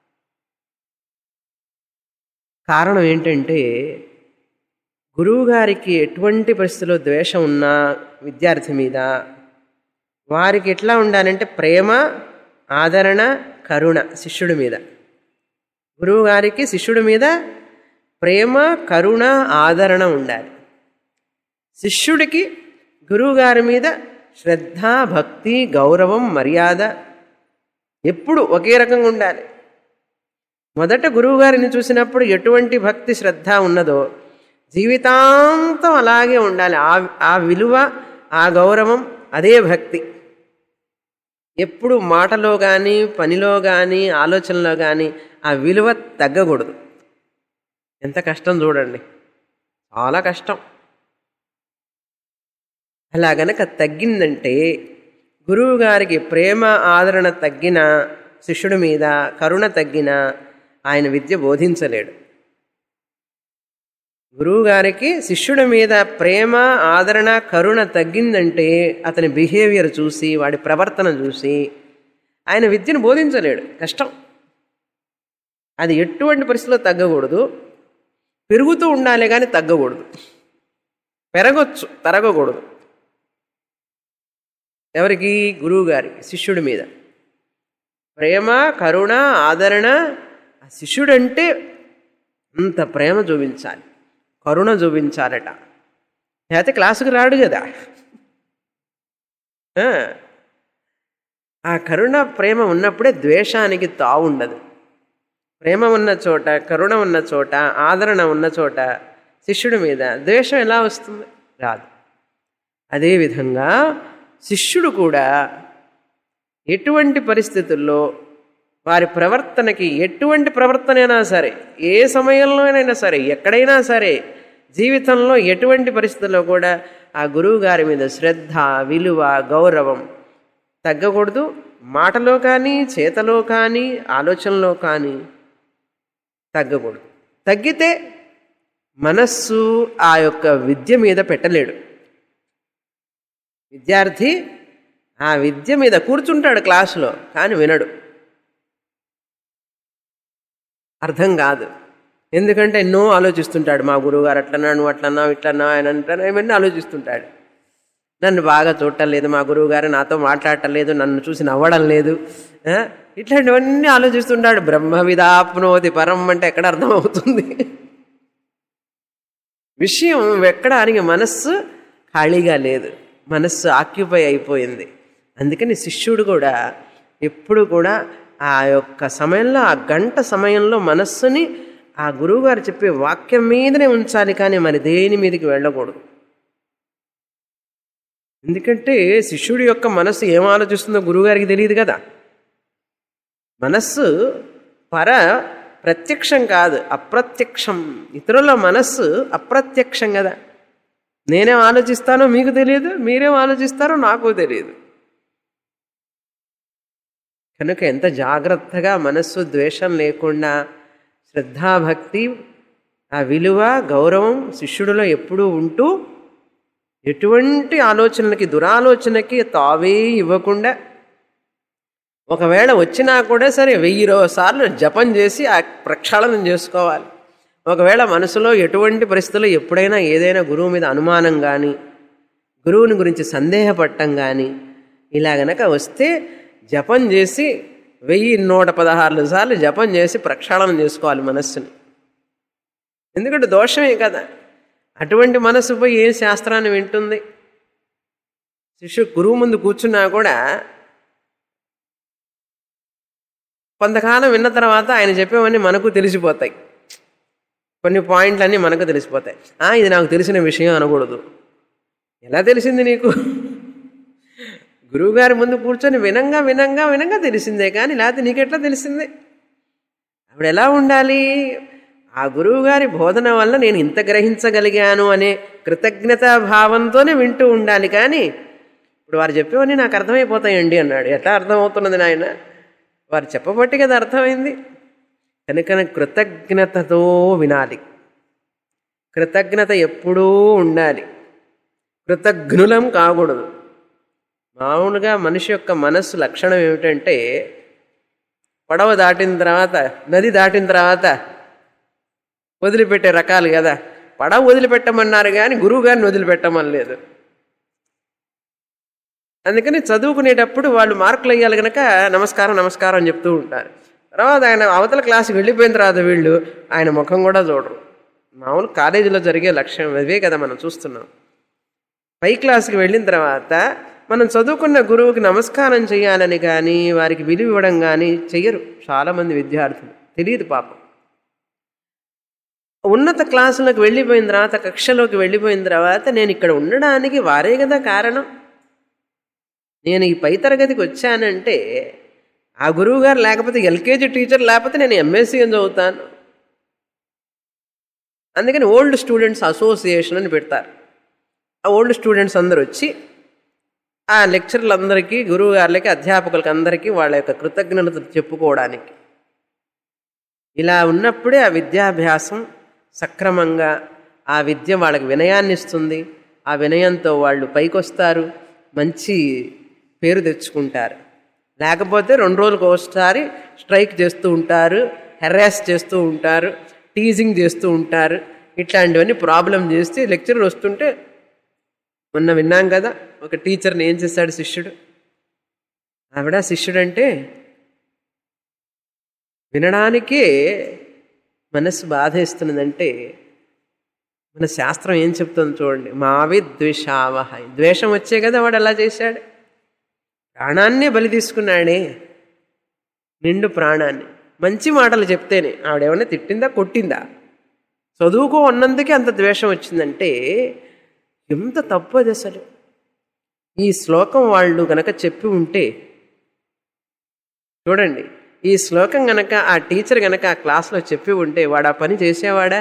కారణం ఏంటంటే గురువుగారికి ఎటువంటి పరిస్థితుల్లో ద్వేషం ఉన్నా విద్యార్థి మీద వారికి ఎట్లా ఉండాలంటే ప్రేమ ఆదరణ కరుణ శిష్యుడి మీద గురువుగారికి శిష్యుడి మీద ప్రేమ కరుణ ఆదరణ ఉండాలి శిష్యుడికి గురువుగారి మీద శ్రద్ధ భక్తి గౌరవం మర్యాద ఎప్పుడు ఒకే రకంగా ఉండాలి మొదట గురువుగారిని చూసినప్పుడు ఎటువంటి భక్తి శ్రద్ధ ఉన్నదో జీవితాంతం అలాగే ఉండాలి ఆ ఆ విలువ ఆ గౌరవం అదే భక్తి ఎప్పుడు మాటలో కానీ పనిలో కానీ ఆలోచనలో కానీ ఆ విలువ తగ్గకూడదు ఎంత కష్టం చూడండి చాలా కష్టం అలా గనక తగ్గిందంటే గురువు గారికి ప్రేమ ఆదరణ తగ్గిన శిష్యుడి మీద కరుణ తగ్గిన ఆయన విద్య బోధించలేడు గురువు గారికి శిష్యుడి మీద ప్రేమ ఆదరణ కరుణ తగ్గిందంటే అతని బిహేవియర్ చూసి వాడి ప్రవర్తన చూసి ఆయన విద్యను బోధించలేడు కష్టం అది ఎటువంటి పరిస్థితిలో తగ్గకూడదు పెరుగుతూ ఉండాలి కానీ తగ్గకూడదు పెరగొచ్చు తరగకూడదు ఎవరికి గురువు గారికి శిష్యుడి మీద ప్రేమ కరుణ ఆదరణ ఆ శిష్యుడంటే అంత ప్రేమ చూపించాలి కరుణ చూపించాలట లేకపోతే క్లాసుకు రాడు కదా ఆ, ఆ కరుణ ప్రేమ ఉన్నప్పుడే ద్వేషానికి తావు ఉండదు ప్రేమ ఉన్న చోట కరుణ ఉన్న చోట ఆదరణ ఉన్న చోట శిష్యుడి మీద ద్వేషం ఎలా వస్తుంది రాదు అదేవిధంగా శిష్యుడు కూడా ఎటువంటి పరిస్థితుల్లో వారి ప్రవర్తనకి ఎటువంటి ప్రవర్తన అయినా సరే ఏ సమయంలోనైనా సరే ఎక్కడైనా సరే జీవితంలో ఎటువంటి పరిస్థితుల్లో కూడా ఆ గురువు గారి మీద శ్రద్ధ విలువ గౌరవం తగ్గకూడదు మాటలో కానీ చేతలో కానీ ఆలోచనలో కానీ తగ్గకూడదు తగ్గితే మనస్సు ఆ యొక్క విద్య మీద పెట్టలేడు విద్యార్థి ఆ విద్య మీద కూర్చుంటాడు క్లాసులో కానీ వినడు అర్థం కాదు ఎందుకంటే ఎన్నో ఆలోచిస్తుంటాడు మా గురువుగారు అట్లన్నా నువ్వు అట్లన్నా ఇట్లన్నా ఆయన అంటాను ఇవన్నీ ఆలోచిస్తుంటాడు నన్ను బాగా చూడటం లేదు మా గురువుగారు నాతో మాట్లాడటం లేదు నన్ను చూసి నవ్వడం లేదు ఆ? ఇట్లాంటివన్నీ ఆలోచిస్తుంటాడు బ్రహ్మ విదాప్నోతి పరం అంటే ఎక్కడ అర్థమవుతుంది విషయం ఎక్కడానికి మనస్సు ఖాళీగా లేదు మనస్సు ఆక్యుపై అయిపోయింది అందుకని శిష్యుడు కూడా ఎప్పుడు కూడా ఆ యొక్క సమయంలో ఆ గంట సమయంలో మనస్సుని ఆ గురువుగారు చెప్పే వాక్యం మీదనే ఉంచాలి కానీ మరి దేని మీదకి వెళ్ళకూడదు ఎందుకంటే శిష్యుడి యొక్క మనస్సు ఏం ఆలోచిస్తుందో గురువుగారికి తెలియదు కదా మనస్సు పర ప్రత్యక్షం కాదు అప్రత్యక్షం ఇతరుల మనస్సు అప్రత్యక్షం కదా నేనేం ఆలోచిస్తానో మీకు తెలియదు మీరేం ఆలోచిస్తారో నాకు తెలియదు కనుక ఎంత జాగ్రత్తగా మనస్సు ద్వేషం లేకుండా శ్రద్ధాభక్తి ఆ విలువ గౌరవం శిష్యుడిలో ఎప్పుడూ ఉంటూ ఎటువంటి ఆలోచనలకి దురాలోచనకి తావే ఇవ్వకుండా ఒకవేళ వచ్చినా కూడా సరే వెయ్యి రో సార్లు జపం చేసి ఆ ప్రక్షాళనం చేసుకోవాలి ఒకవేళ మనసులో ఎటువంటి పరిస్థితుల్లో ఎప్పుడైనా ఏదైనా గురువు మీద అనుమానం కానీ గురువుని గురించి సందేహపడటం కానీ ఇలా గనక వస్తే జపం చేసి వెయ్యి నూట పదహారు సార్లు జపం చేసి ప్రక్షాళన చేసుకోవాలి మనస్సుని ఎందుకంటే దోషమే కదా అటువంటి మనసు పోయి ఏ శాస్త్రాన్ని వింటుంది శిష్యు గురువు ముందు కూర్చున్నా కూడా కొంతకాలం విన్న తర్వాత ఆయన చెప్పేవన్నీ మనకు తెలిసిపోతాయి కొన్ని పాయింట్లన్నీ మనకు తెలిసిపోతాయి "ఆ, ఇది నాకు తెలిసిన విషయం అనకూడదు ఎలా తెలిసింది నీకు గురువుగారి ముందు కూర్చొని వినంగా వినంగా వినంగా తెలిసిందే కానీ లేకపోతే నీకెట్లా తెలిసిందే అప్పుడు ఎలా ఉండాలి ఆ గురువుగారి బోధన వల్ల నేను ఇంత గ్రహించగలిగాను అనే కృతజ్ఞతా భావంతోనే వింటూ ఉండాలి కానీ ఇప్పుడు వారు చెప్పేవన్నీ నాకు అర్థమైపోతాయండి అన్నాడు ఎట్లా అర్థమవుతున్నది నాయన వారు చెప్పబట్టి కదా అర్థమైంది కనుక కృతజ్ఞతతో వినాలి కృతజ్ఞత ఎప్పుడూ ఉండాలి కృతజ్ఞులం కాకూడదు మామూలుగా మనిషి యొక్క మనస్సు లక్షణం ఏమిటంటే పడవ దాటిన తర్వాత నది దాటిన తర్వాత వదిలిపెట్టే రకాలు కదా పడవ వదిలిపెట్టమన్నారు కానీ గురువు గారిని వదిలిపెట్టమని లేదు అందుకని చదువుకునేటప్పుడు వాళ్ళు మార్కులు వేయాలి కనుక నమస్కారం నమస్కారం అని చెప్తూ ఉంటారు తర్వాత ఆయన అవతల క్లాస్కి వెళ్ళిపోయిన తర్వాత వీళ్ళు ఆయన ముఖం కూడా చూడరు మామూలు కాలేజీలో జరిగే లక్ష్యం అదే కదా మనం చూస్తున్నాం పై క్లాస్కి వెళ్ళిన తర్వాత మనం చదువుకున్న గురువుకి నమస్కారం చేయాలని కానీ వారికి విలువ ఇవ్వడం కానీ చెయ్యరు చాలామంది విద్యార్థులు తెలియదు పాపం ఉన్నత క్లాసులకు వెళ్ళిపోయిన తర్వాత కక్షలోకి వెళ్ళిపోయిన తర్వాత నేను ఇక్కడ ఉండడానికి వారే కదా కారణం నేను ఈ పై తరగతికి వచ్చానంటే ఆ గురువు గారు లేకపోతే ఎల్కేజీ టీచర్ లేకపోతే నేను ఎంఎస్సీ అని చదువుతాను అందుకని ఓల్డ్ స్టూడెంట్స్ అసోసియేషన్ అని పెడతారు ఆ ఓల్డ్ స్టూడెంట్స్ అందరూ వచ్చి ఆ లెక్చర్లందరికీ గురువు గారులకి అధ్యాపకులకి అందరికీ వాళ్ళ యొక్క కృతజ్ఞత చెప్పుకోవడానికి ఇలా ఉన్నప్పుడే ఆ విద్యాభ్యాసం సక్రమంగా ఆ విద్య వాళ్ళకి వినయాన్ని ఇస్తుంది ఆ వినయంతో వాళ్ళు పైకొస్తారు మంచి పేరు తెచ్చుకుంటారు లేకపోతే రెండు రోజులకు ఒకసారి స్ట్రైక్ చేస్తూ ఉంటారు హెరాస్ చేస్తూ ఉంటారు టీజింగ్ చేస్తూ ఉంటారు ఇట్లాంటివన్నీ ప్రాబ్లం చేస్తే లెక్చరర్ వస్తుంటే మొన్న విన్నాం కదా ఒక టీచర్ని ఏం చేశాడు శిష్యుడు ఆవిడ శిష్యుడు అంటే వినడానికే మనస్సు బాధేస్తున్నదంటే మన శాస్త్రం ఏం చెప్తుంది చూడండి మావి ద్వేషావహ ద్వేషం వచ్చే కదా వాడు అలా చేశాడు ప్రాణాన్నే బలి తీసుకున్నాడే నిండు ప్రాణాన్ని మంచి మాటలు చెప్తేనే ఆవిడేమన్నా తిట్టిందా కొట్టిందా చదువుకో అన్నందుకే అంత ద్వేషం వచ్చిందంటే ఎంత తప్పు అది అసలు ఈ శ్లోకం వాళ్ళు గనక చెప్పి ఉంటే చూడండి ఈ శ్లోకం గనక ఆ టీచర్ గనక ఆ క్లాస్లో చెప్పి ఉంటే వాడు ఆ పని చేసేవాడా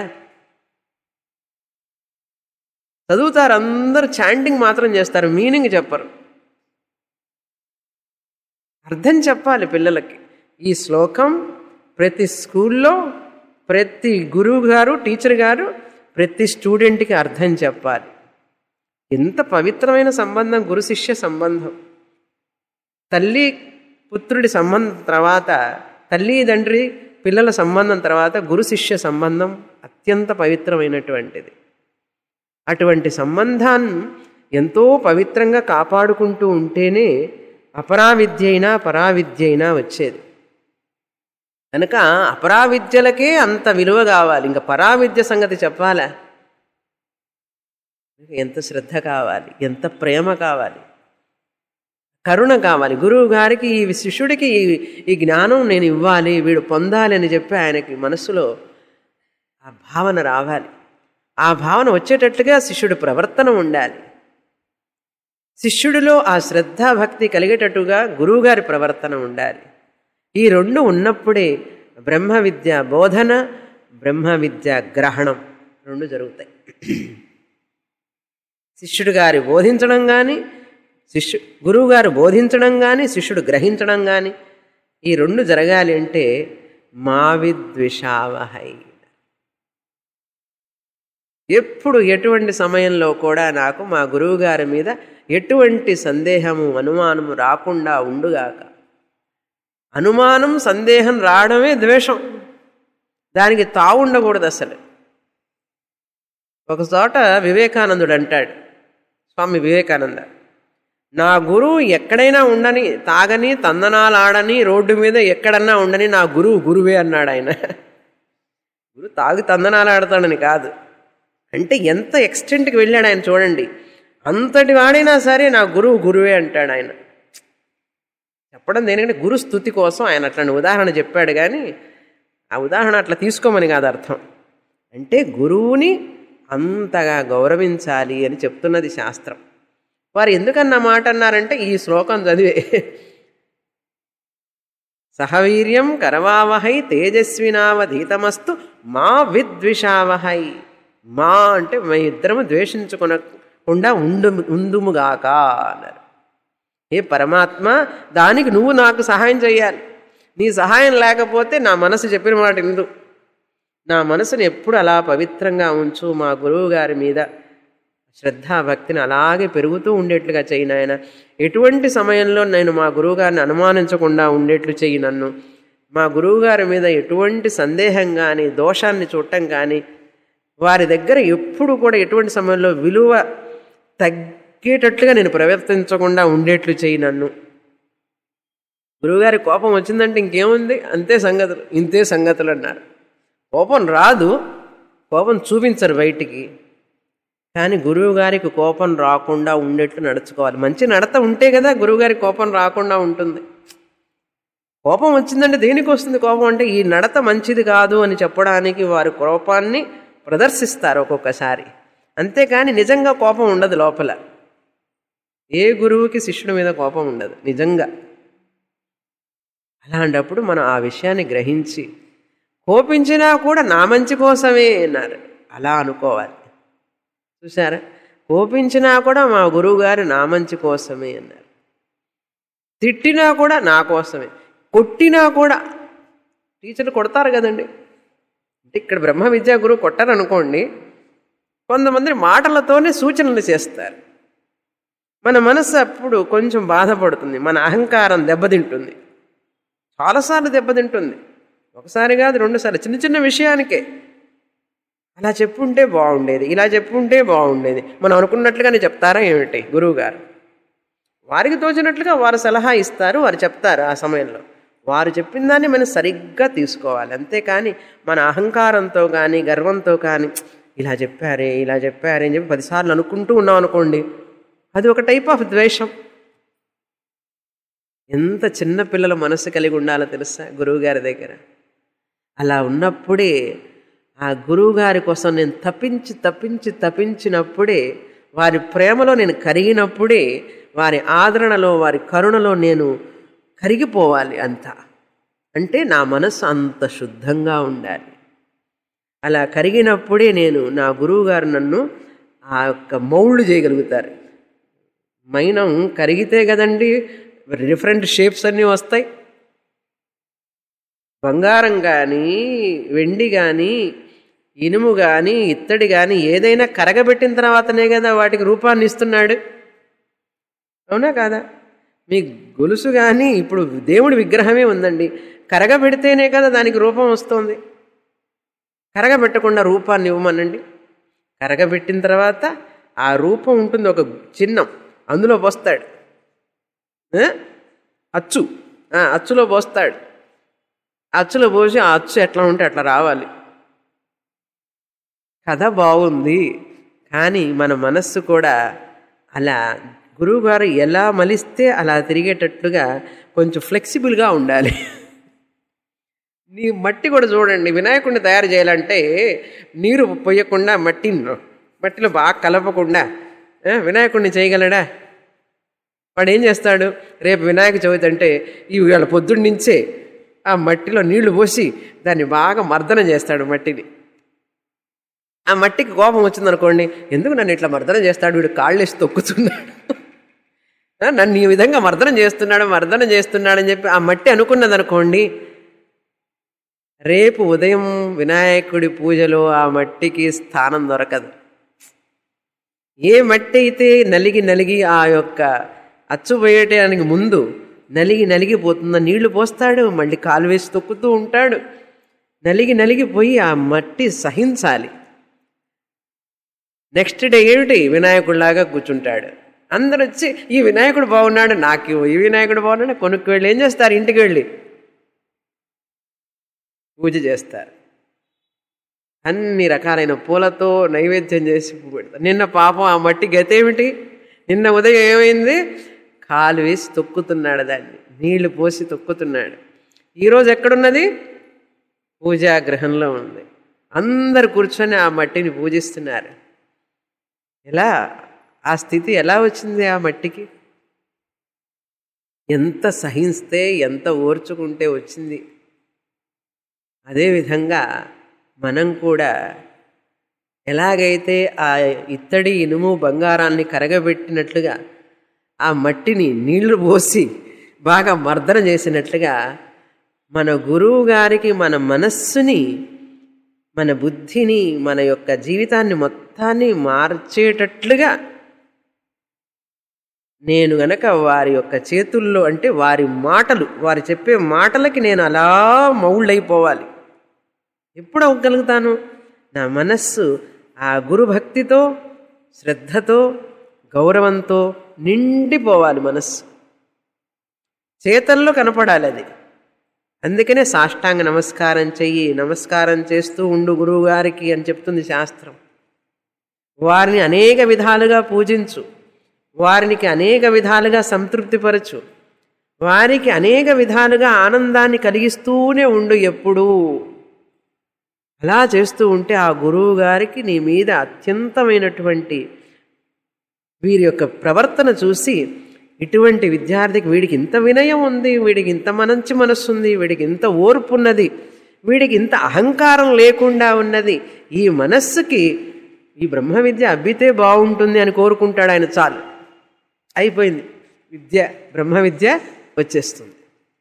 చదువుతారు అందరూ చాంటింగ్ మాత్రం చేస్తారు మీనింగ్ చెప్పరు అర్థం చెప్పాలి పిల్లలకి ఈ శ్లోకం ప్రతి స్కూల్లో ప్రతి గురువు గారు టీచర్ గారు ప్రతి స్టూడెంట్కి అర్థం చెప్పాలి ఎంత పవిత్రమైన సంబంధం గురు శిష్య సంబంధం తల్లి పుత్రుడి సంబంధం తర్వాత తల్లి తండ్రి పిల్లల సంబంధం తర్వాత గురు శిష్య సంబంధం అత్యంత పవిత్రమైనటువంటిది అటువంటి సంబంధాన్ని ఎంతో పవిత్రంగా కాపాడుకుంటూ ఉంటేనే అపరావిద్య అయినా పరావిద్య అయినా వచ్చేది కనుక అపరావిద్యలకే అంత విలువ కావాలి ఇంకా పరావిద్య సంగతి చెప్పాలా ఎంత శ్రద్ధ కావాలి ఎంత ప్రేమ కావాలి కరుణ కావాలి గురువు గారికి ఈ శిష్యుడికి ఈ- ఈ జ్ఞానం నేను ఇవ్వాలి వీడు పొందాలి అని చెప్పి ఆయనకి మనసులో ఆ భావన రావాలి ఆ భావన వచ్చేటట్లుగా శిష్యుడి ప్రవర్తన ఉండాలి శిష్యుడిలో ఆ శ్రద్ధ భక్తి కలిగేటట్టుగా గురువుగారి ప్రవర్తన ఉండాలి ఈ రెండు ఉన్నప్పుడే బ్రహ్మ విద్య బోధన బ్రహ్మ విద్య గ్రహణం రెండు జరుగుతాయి శిష్యుడు గారి బోధించడం కానీ శిష్యు గురువు గారు బోధించడం కానీ శిష్యుడు గ్రహించడం కానీ ఈ రెండు జరగాలి అంటే మా విద్విషావహై ఎప్పుడు ఎటువంటి సమయంలో కూడా నాకు మా గురువు గారి మీద ఎటువంటి సందేహము అనుమానము రాకుండా ఉండుగాక అనుమానం సందేహం రావడమే ద్వేషం దానికి తావుండకూడదు అసలు ఒక చోట వివేకానందుడు అంటాడు స్వామి వివేకానంద నా గురువు ఎక్కడైనా ఉండని తాగని తందనాలాడని రోడ్డు మీద ఎక్కడన్నా ఉండని నా గురువు గురువే అన్నాడు ఆయన గురువు తాగి తందనాలాడతాడని కాదు అంటే ఎంత ఎక్స్టెంట్కి వెళ్ళాడు ఆయన చూడండి అంతటి వాడైనా సరే నా గురువు గురువే అంటాడు ఆయన చెప్పడం దేనికంటే గురు స్థుతి కోసం ఆయన అట్లాంటి ఉదాహరణ చెప్పాడు కానీ ఆ ఉదాహరణ అట్లా తీసుకోమని కాదు అర్థం అంటే గురువుని అంతగా గౌరవించాలి అని చెప్తున్నది శాస్త్రం వారు ఎందుకన్న మాట అన్నారంటే ఈ శ్లోకం చదివే సహవీర్యం కరవావహై తేజస్వినావధీతమస్తు మా విద్విషావహై మా అంటే మా ఇద్దరము ద్వేషించుకునకుండా ఉండు ఉందుముగాక అన్నారు ఏ పరమాత్మ దానికి నువ్వు నాకు సహాయం చేయాలి నీ సహాయం లేకపోతే నా మనసు చెప్పిన మాట విందు నా మనసుని ఎప్పుడు అలా పవిత్రంగా ఉంచు మా గురువు గారి మీద శ్రద్ధా భక్తిని అలాగే పెరుగుతూ ఉండేట్లుగా చేయి నాయన ఎటువంటి సమయంలో నేను మా గురువుగారిని అనుమానించకుండా ఉండేట్లు చెయ్యి నన్ను మా గురువుగారి మీద ఎటువంటి సందేహం కానీ దోషాన్ని చూడటం కానీ వారి దగ్గర ఎప్పుడు కూడా ఎటువంటి సమయంలో విలువ తగ్గేటట్లుగా నేను ప్రవర్తించకుండా ఉండేట్లు చేయి నన్ను గురువుగారి కోపం వచ్చిందంటే ఇంకేముంది అంతే సంగతులు ఇంతే సంగతులు అన్నారు కోపం రాదు కోపం చూపించరు బయటికి కానీ గురువుగారికి కోపం రాకుండా ఉండేట్లు నడుచుకోవాలి మంచి నడత ఉంటే కదా గురువుగారికి కోపం రాకుండా ఉంటుంది కోపం వచ్చిందంటే దేనికి వస్తుంది కోపం అంటే ఈ నడత మంచిది కాదు అని చెప్పడానికి వారి కోపాన్ని ప్రదర్శిస్తారు ఒక్కొక్కసారి అంతేకాని నిజంగా కోపం ఉండదు లోపల ఏ గురువుకి శిష్యుడి మీద కోపం ఉండదు నిజంగా అలాంటప్పుడు మనం ఆ విషయాన్ని గ్రహించి కోపించినా కూడా నా మంచి కోసమే అన్నారు అలా అనుకోవాలి చూసారా కోపించినా కూడా మా గురువుగారు నా మంచి కోసమే అన్నారు తిట్టినా కూడా నా కోసమే కొట్టినా కూడా టీచర్లు కొడతారు కదండి అంటే ఇక్కడ బ్రహ్మ విద్యా గురువు కొట్టారనుకోండి కొంతమంది మాటలతోనే సూచనలు చేస్తారు మన మనసు అప్పుడు కొంచెం బాధపడుతుంది మన అహంకారం దెబ్బతింటుంది చాలాసార్లు దెబ్బతింటుంది ఒకసారి కాదు రెండుసార్లు చిన్న చిన్న విషయానికే అలా చెప్పుంటే బాగుండేది ఇలా చెప్పుంటే బాగుండేది మనం అనుకున్నట్లుగానే చెప్తారా ఏమిటి గురువు గారు వారికి తోచినట్లుగా వారు సలహా ఇస్తారు వారు చెప్తారు ఆ సమయంలో వారు చెప్పిన దాన్ని మనం సరిగ్గా తీసుకోవాలి అంతేకాని మన అహంకారంతో కానీ గర్వంతో కానీ ఇలా చెప్పారే ఇలా చెప్పారే అని చెప్పి పదిసార్లు అనుకుంటూ ఉన్నాం అనుకోండి అది ఒక టైప్ ఆఫ్ ద్వేషం ఎంత చిన్న పిల్లల మనసు కలిగి ఉండాలో తెలుసా గురువుగారి దగ్గర అలా ఉన్నప్పుడే ఆ గురువుగారి కోసం నేను తప్పించి తప్పించి తప్పించినప్పుడే వారి ప్రేమలో నేను కరిగినప్పుడే వారి ఆదరణలో వారి కరుణలో నేను కరిగిపోవాలి అంత అంటే నా మనసు అంత శుద్ధంగా ఉండాలి అలా కరిగినప్పుడే నేను నా గురువుగారు నన్ను ఆ యొక్క మౌళ్ళు చేయగలుగుతారు మైనం కరిగితే కదండి డిఫరెంట్ షేప్స్ అన్నీ వస్తాయి బంగారం కానీ వెండి కానీ ఇనుము కానీ ఇత్తడి కానీ ఏదైనా కరగబెట్టిన తర్వాతనే కదా వాటికి రూపాన్ని ఇస్తున్నాడు అవునా కాదా మీ గొలుసు కానీ ఇప్పుడు దేవుడి విగ్రహమే ఉందండి కరగబెడితేనే కదా దానికి రూపం వస్తుంది కరగబెట్టకుండా రూపాన్ని ఇవ్వమనండి కరగబెట్టిన తర్వాత ఆ రూపం ఉంటుంది ఒక చిహ్నం అందులో పోస్తాడు ఆ? అచ్చు ఆ, అచ్చులో పోస్తాడు అచ్చులో పోసి ఆ అచ్చు ఎట్లా ఉంటే అట్లా రావాలి కథ బాగుంది కానీ మన మనస్సు కూడా అలా గురువుగారు ఎలా మలిస్తే అలా తిరిగేటట్లుగా కొంచెం ఫ్లెక్సిబుల్గా ఉండాలి నీ మట్టి కూడా చూడండి వినాయకుడిని తయారు చేయాలంటే నీరు పొయ్యకుండా మట్టిని మట్టిలో బాగా కలపకుండా ఆ, వినాయకుడిని చేయగలడా వాడు ఏం చేస్తాడు రేపు వినాయక చవితి అంటే ఇవాళ పొద్దున్న నుంచే ఆ మట్టిలో నీళ్లు పోసి దాన్ని బాగా మర్దన చేస్తాడు మట్టిని ఆ మట్టికి కోపం వచ్చిందనుకోండి ఎందుకు నన్ను ఇట్లా మర్దన చేస్తాడు వీడు కాళ్ళేసి తొక్కుతున్నాడు ఆ, నన్ను ఈ విధంగా మర్దనం చేస్తున్నాడు మర్దనం చేస్తున్నాడని చెప్పి ఆ మట్టి అనుకున్నది అనుకోండి రేపు ఉదయం వినాయకుడి పూజలో ఆ మట్టికి స్థానం దొరకదు ఏ మట్టి అయితే నలిగి నలిగి ఆ యొక్క అచ్చు వేయటానికి ముందు నలిగి నలిగిపోతుందో నీళ్లు పోస్తాడు మళ్ళీ కాలు వేసి తొక్కుతూ ఉంటాడు నలిగి నలిగిపోయి ఆ మట్టి సహించాలి నెక్స్ట్ డే ఏమిటి వినాయకుడిలాగా కూర్చుంటాడు అందరు వచ్చి ఈ వినాయకుడు బాగున్నాడు నాకు ఇవ్వు, ఈ వినాయకుడు బాగున్నాడు కొనుక్కు వెళ్ళి ఏం చేస్తారు ఇంటికి వెళ్ళి పూజ చేస్తారు అన్ని రకాలైన పూలతో నైవేద్యం చేసి పెడతారు నిన్న పాపం ఆ మట్టి గతేమిటి నిన్న ఉదయం ఏమైంది కాలు వేసి తొక్కుతున్నాడు దాన్ని నీళ్లు పోసి తొక్కుతున్నాడు ఈరోజు ఎక్కడున్నది పూజాగృహంలో ఉంది అందరు కూర్చొని ఆ మట్టిని పూజిస్తున్నారు ఎలా ఆ స్థితి ఎలా వచ్చింది ఆ మట్టికి ఎంత సహిస్తే ఎంత ఓర్చుకుంటే వచ్చింది అదేవిధంగా మనం కూడా ఎలాగైతే ఆ ఇత్తడి ఇనుము బంగారాన్ని కరగబెట్టినట్లుగా ఆ మట్టిని నీళ్లు పోసి బాగా మర్దన చేసినట్లుగా మన గురువు గారికి మన మనస్సుని మన బుద్ధిని మన యొక్క జీవితాన్ని మొత్తాన్ని మార్చేటట్లుగా నేను గనక వారి యొక్క చేతుల్లో అంటే వారి మాటలు వారు చెప్పే మాటలకి నేను అలా మౌళ్ళైపోవాలి ఎప్పుడు అవ్వగలుగుతాను నా మనస్సు ఆ గురుభక్తితో శ్రద్ధతో గౌరవంతో నిండిపోవాలి మనస్సు చేతల్లో కనపడాలి అది అందుకనే సాష్టాంగ నమస్కారం చెయ్యి నమస్కారం చేస్తూ ఉండు గురువు గారికి అని చెప్తుంది శాస్త్రం వారిని అనేక విధాలుగా పూజించు వారికి అనేక విధాలుగా సంతృప్తిపరచు వారికి అనేక విధాలుగా ఆనందాన్ని కలిగిస్తూనే ఉండు ఎప్పుడూ అలా చేస్తూ ఉంటే ఆ గురువు గారికి నీ మీద అత్యంతమైనటువంటి వీరి యొక్క ప్రవర్తన చూసి ఇటువంటి విద్యార్థికి వీడికి ఇంత వినయం ఉంది వీడికి ఇంత మంచి మనస్సు ఉంది వీడికి ఇంత ఓర్పు ఉన్నది వీడికి ఇంత అహంకారం లేకుండా ఉన్నది ఈ మనస్సుకి ఈ బ్రహ్మ విద్య అబ్బితే బాగుంటుంది అని కోరుకుంటాడు ఆయన చాలు అయిపోయింది విద్య బ్రహ్మ విద్య వచ్చేస్తుంది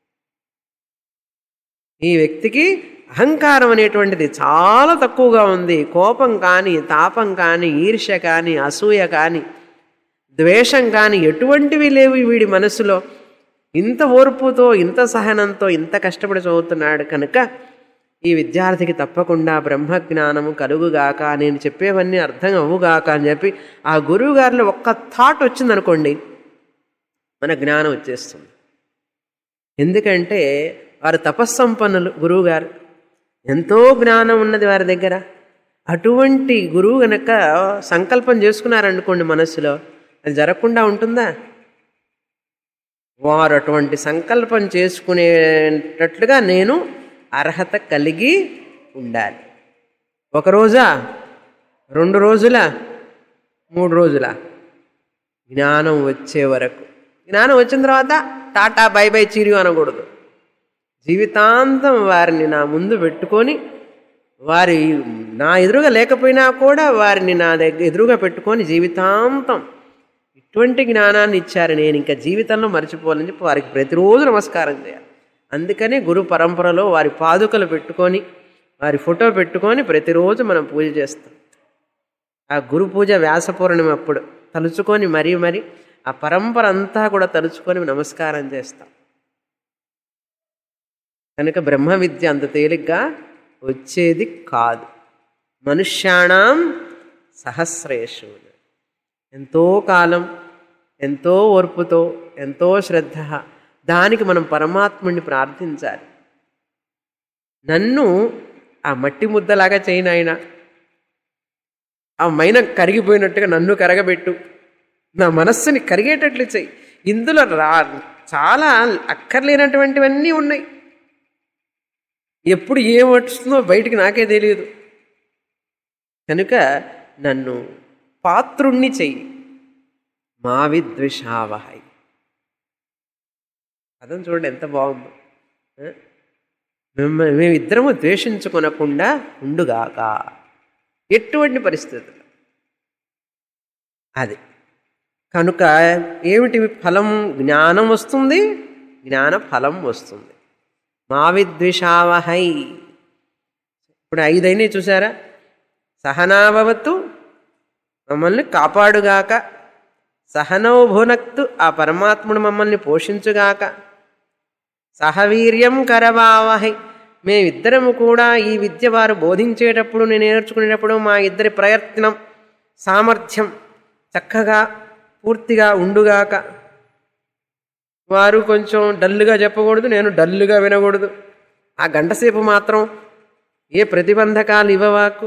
ఈ వ్యక్తికి అహంకారం అనేటువంటిది చాలా తక్కువగా ఉంది కోపం కానీ తాపం కానీ ఈర్ష్య కానీ అసూయ కానీ ద్వేషం కానీ ఎటువంటివి లేవు వీడి మనసులో ఇంత ఓర్పుతో ఇంత సహనంతో ఇంత కష్టపడి చదువుతున్నాడు కనుక ఈ విద్యార్థికి తప్పకుండా బ్రహ్మజ్ఞానము కలుగుగాక నేను చెప్పేవన్నీ అర్థం అవ్వుగాక అని చెప్పి ఆ గురువు గారిలో ఒక్క థాట్ వచ్చిందనుకోండి మన జ్ఞానం వచ్చేస్తుంది ఎందుకంటే వారు తపస్సంపన్నులు గురువుగారు ఎంతో జ్ఞానం ఉన్నది వారి దగ్గర అటువంటి గురువు గనక సంకల్పం చేసుకున్నారనుకోండి మనస్సులో అది జరగకుండా ఉంటుందా వారు అటువంటి సంకల్పం చేసుకునేటట్లుగా నేను అర్హత కలిగి ఉండాలి ఒక రోజా రెండు రోజుల మూడు రోజుల జ్ఞానం వచ్చే వరకు జ్ఞానం వచ్చిన తర్వాత టాటా బై బై చీరియు అనకూడదు జీవితాంతం వారిని నా ముందు పెట్టుకొని వారి నా ఎదురుగా లేకపోయినా కూడా వారిని నా దగ్గర ఎదురుగా పెట్టుకొని జీవితాంతం ఇటువంటి జ్ఞానాన్ని ఇచ్చారు నేను ఇంకా జీవితంలో మర్చిపోవాలని చెప్పి వారికి ప్రతిరోజు నమస్కారం చేయాలి అందుకని గురు పరంపరలో వారి పాదుకలు పెట్టుకొని వారి ఫోటో పెట్టుకొని ప్రతిరోజు మనం పూజ చేస్తాం ఆ గురు పూజ వ్యాస పూర్ణిమ అప్పుడు తలుచుకొని మరీ మరి ఆ పరంపర అంతా కూడా తలుచుకొని నమస్కారం చేస్తాం కనుక బ్రహ్మ విద్య అంత తేలిగ్గా వచ్చేది కాదు మనుష్యాణం సహస్రేషు ఎంతో కాలం ఎంతో ఓర్పుతో ఎంతో శ్రద్ధ దానికి మనం పరమాత్ముడిని ప్రార్థించాలి నన్ను ఆ మట్టి ముద్దలాగా చేయను ఆయన ఆ మైన కరిగిపోయినట్టుగా నన్ను కరగబెట్టు నా మనస్సుని కరిగేటట్లు చెయ్యి ఇందులో రా చాలా అక్కర్లేనటువంటివన్నీ ఉన్నాయి ఎప్పుడు ఏం వస్తుందో బయటికి నాకే తెలియదు కనుక నన్ను పాత్రుణ్ణి చెయ్యి మా విద్విషావహై అదం చూడండి ఎంత బాగుందో ఆ? మిమ్మల్ని మేమిద్దరము ద్వేషించుకొనకుండా ఉండుగాక ఎటువంటి పరిస్థితులు అది కనుక ఏమిటి ఫలం జ్ఞానం వస్తుంది జ్ఞాన ఫలం వస్తుంది మా విద్విషావహై ఇప్పుడు ఐదైనా చూసారా సహనాభవత్తు మమ్మల్ని కాపాడుగాక సహనౌ భునక్తు ఆ పరమాత్ముడు మమ్మల్ని పోషించుగాక సహవీర్యం కరవావహై మేమిద్దరము కూడా ఈ విద్య వారు బోధించేటప్పుడు నేను నేర్చుకునేటప్పుడు మా ఇద్దరి ప్రయత్నం సామర్థ్యం చక్కగా పూర్తిగా ఉండుగాక వారు కొంచెం డల్లుగా చెప్పకూడదు నేను డల్లుగా వినకూడదు ఆ గంటసేపు మాత్రం ఏ ప్రతిబంధకాలు ఇవ్వవాకు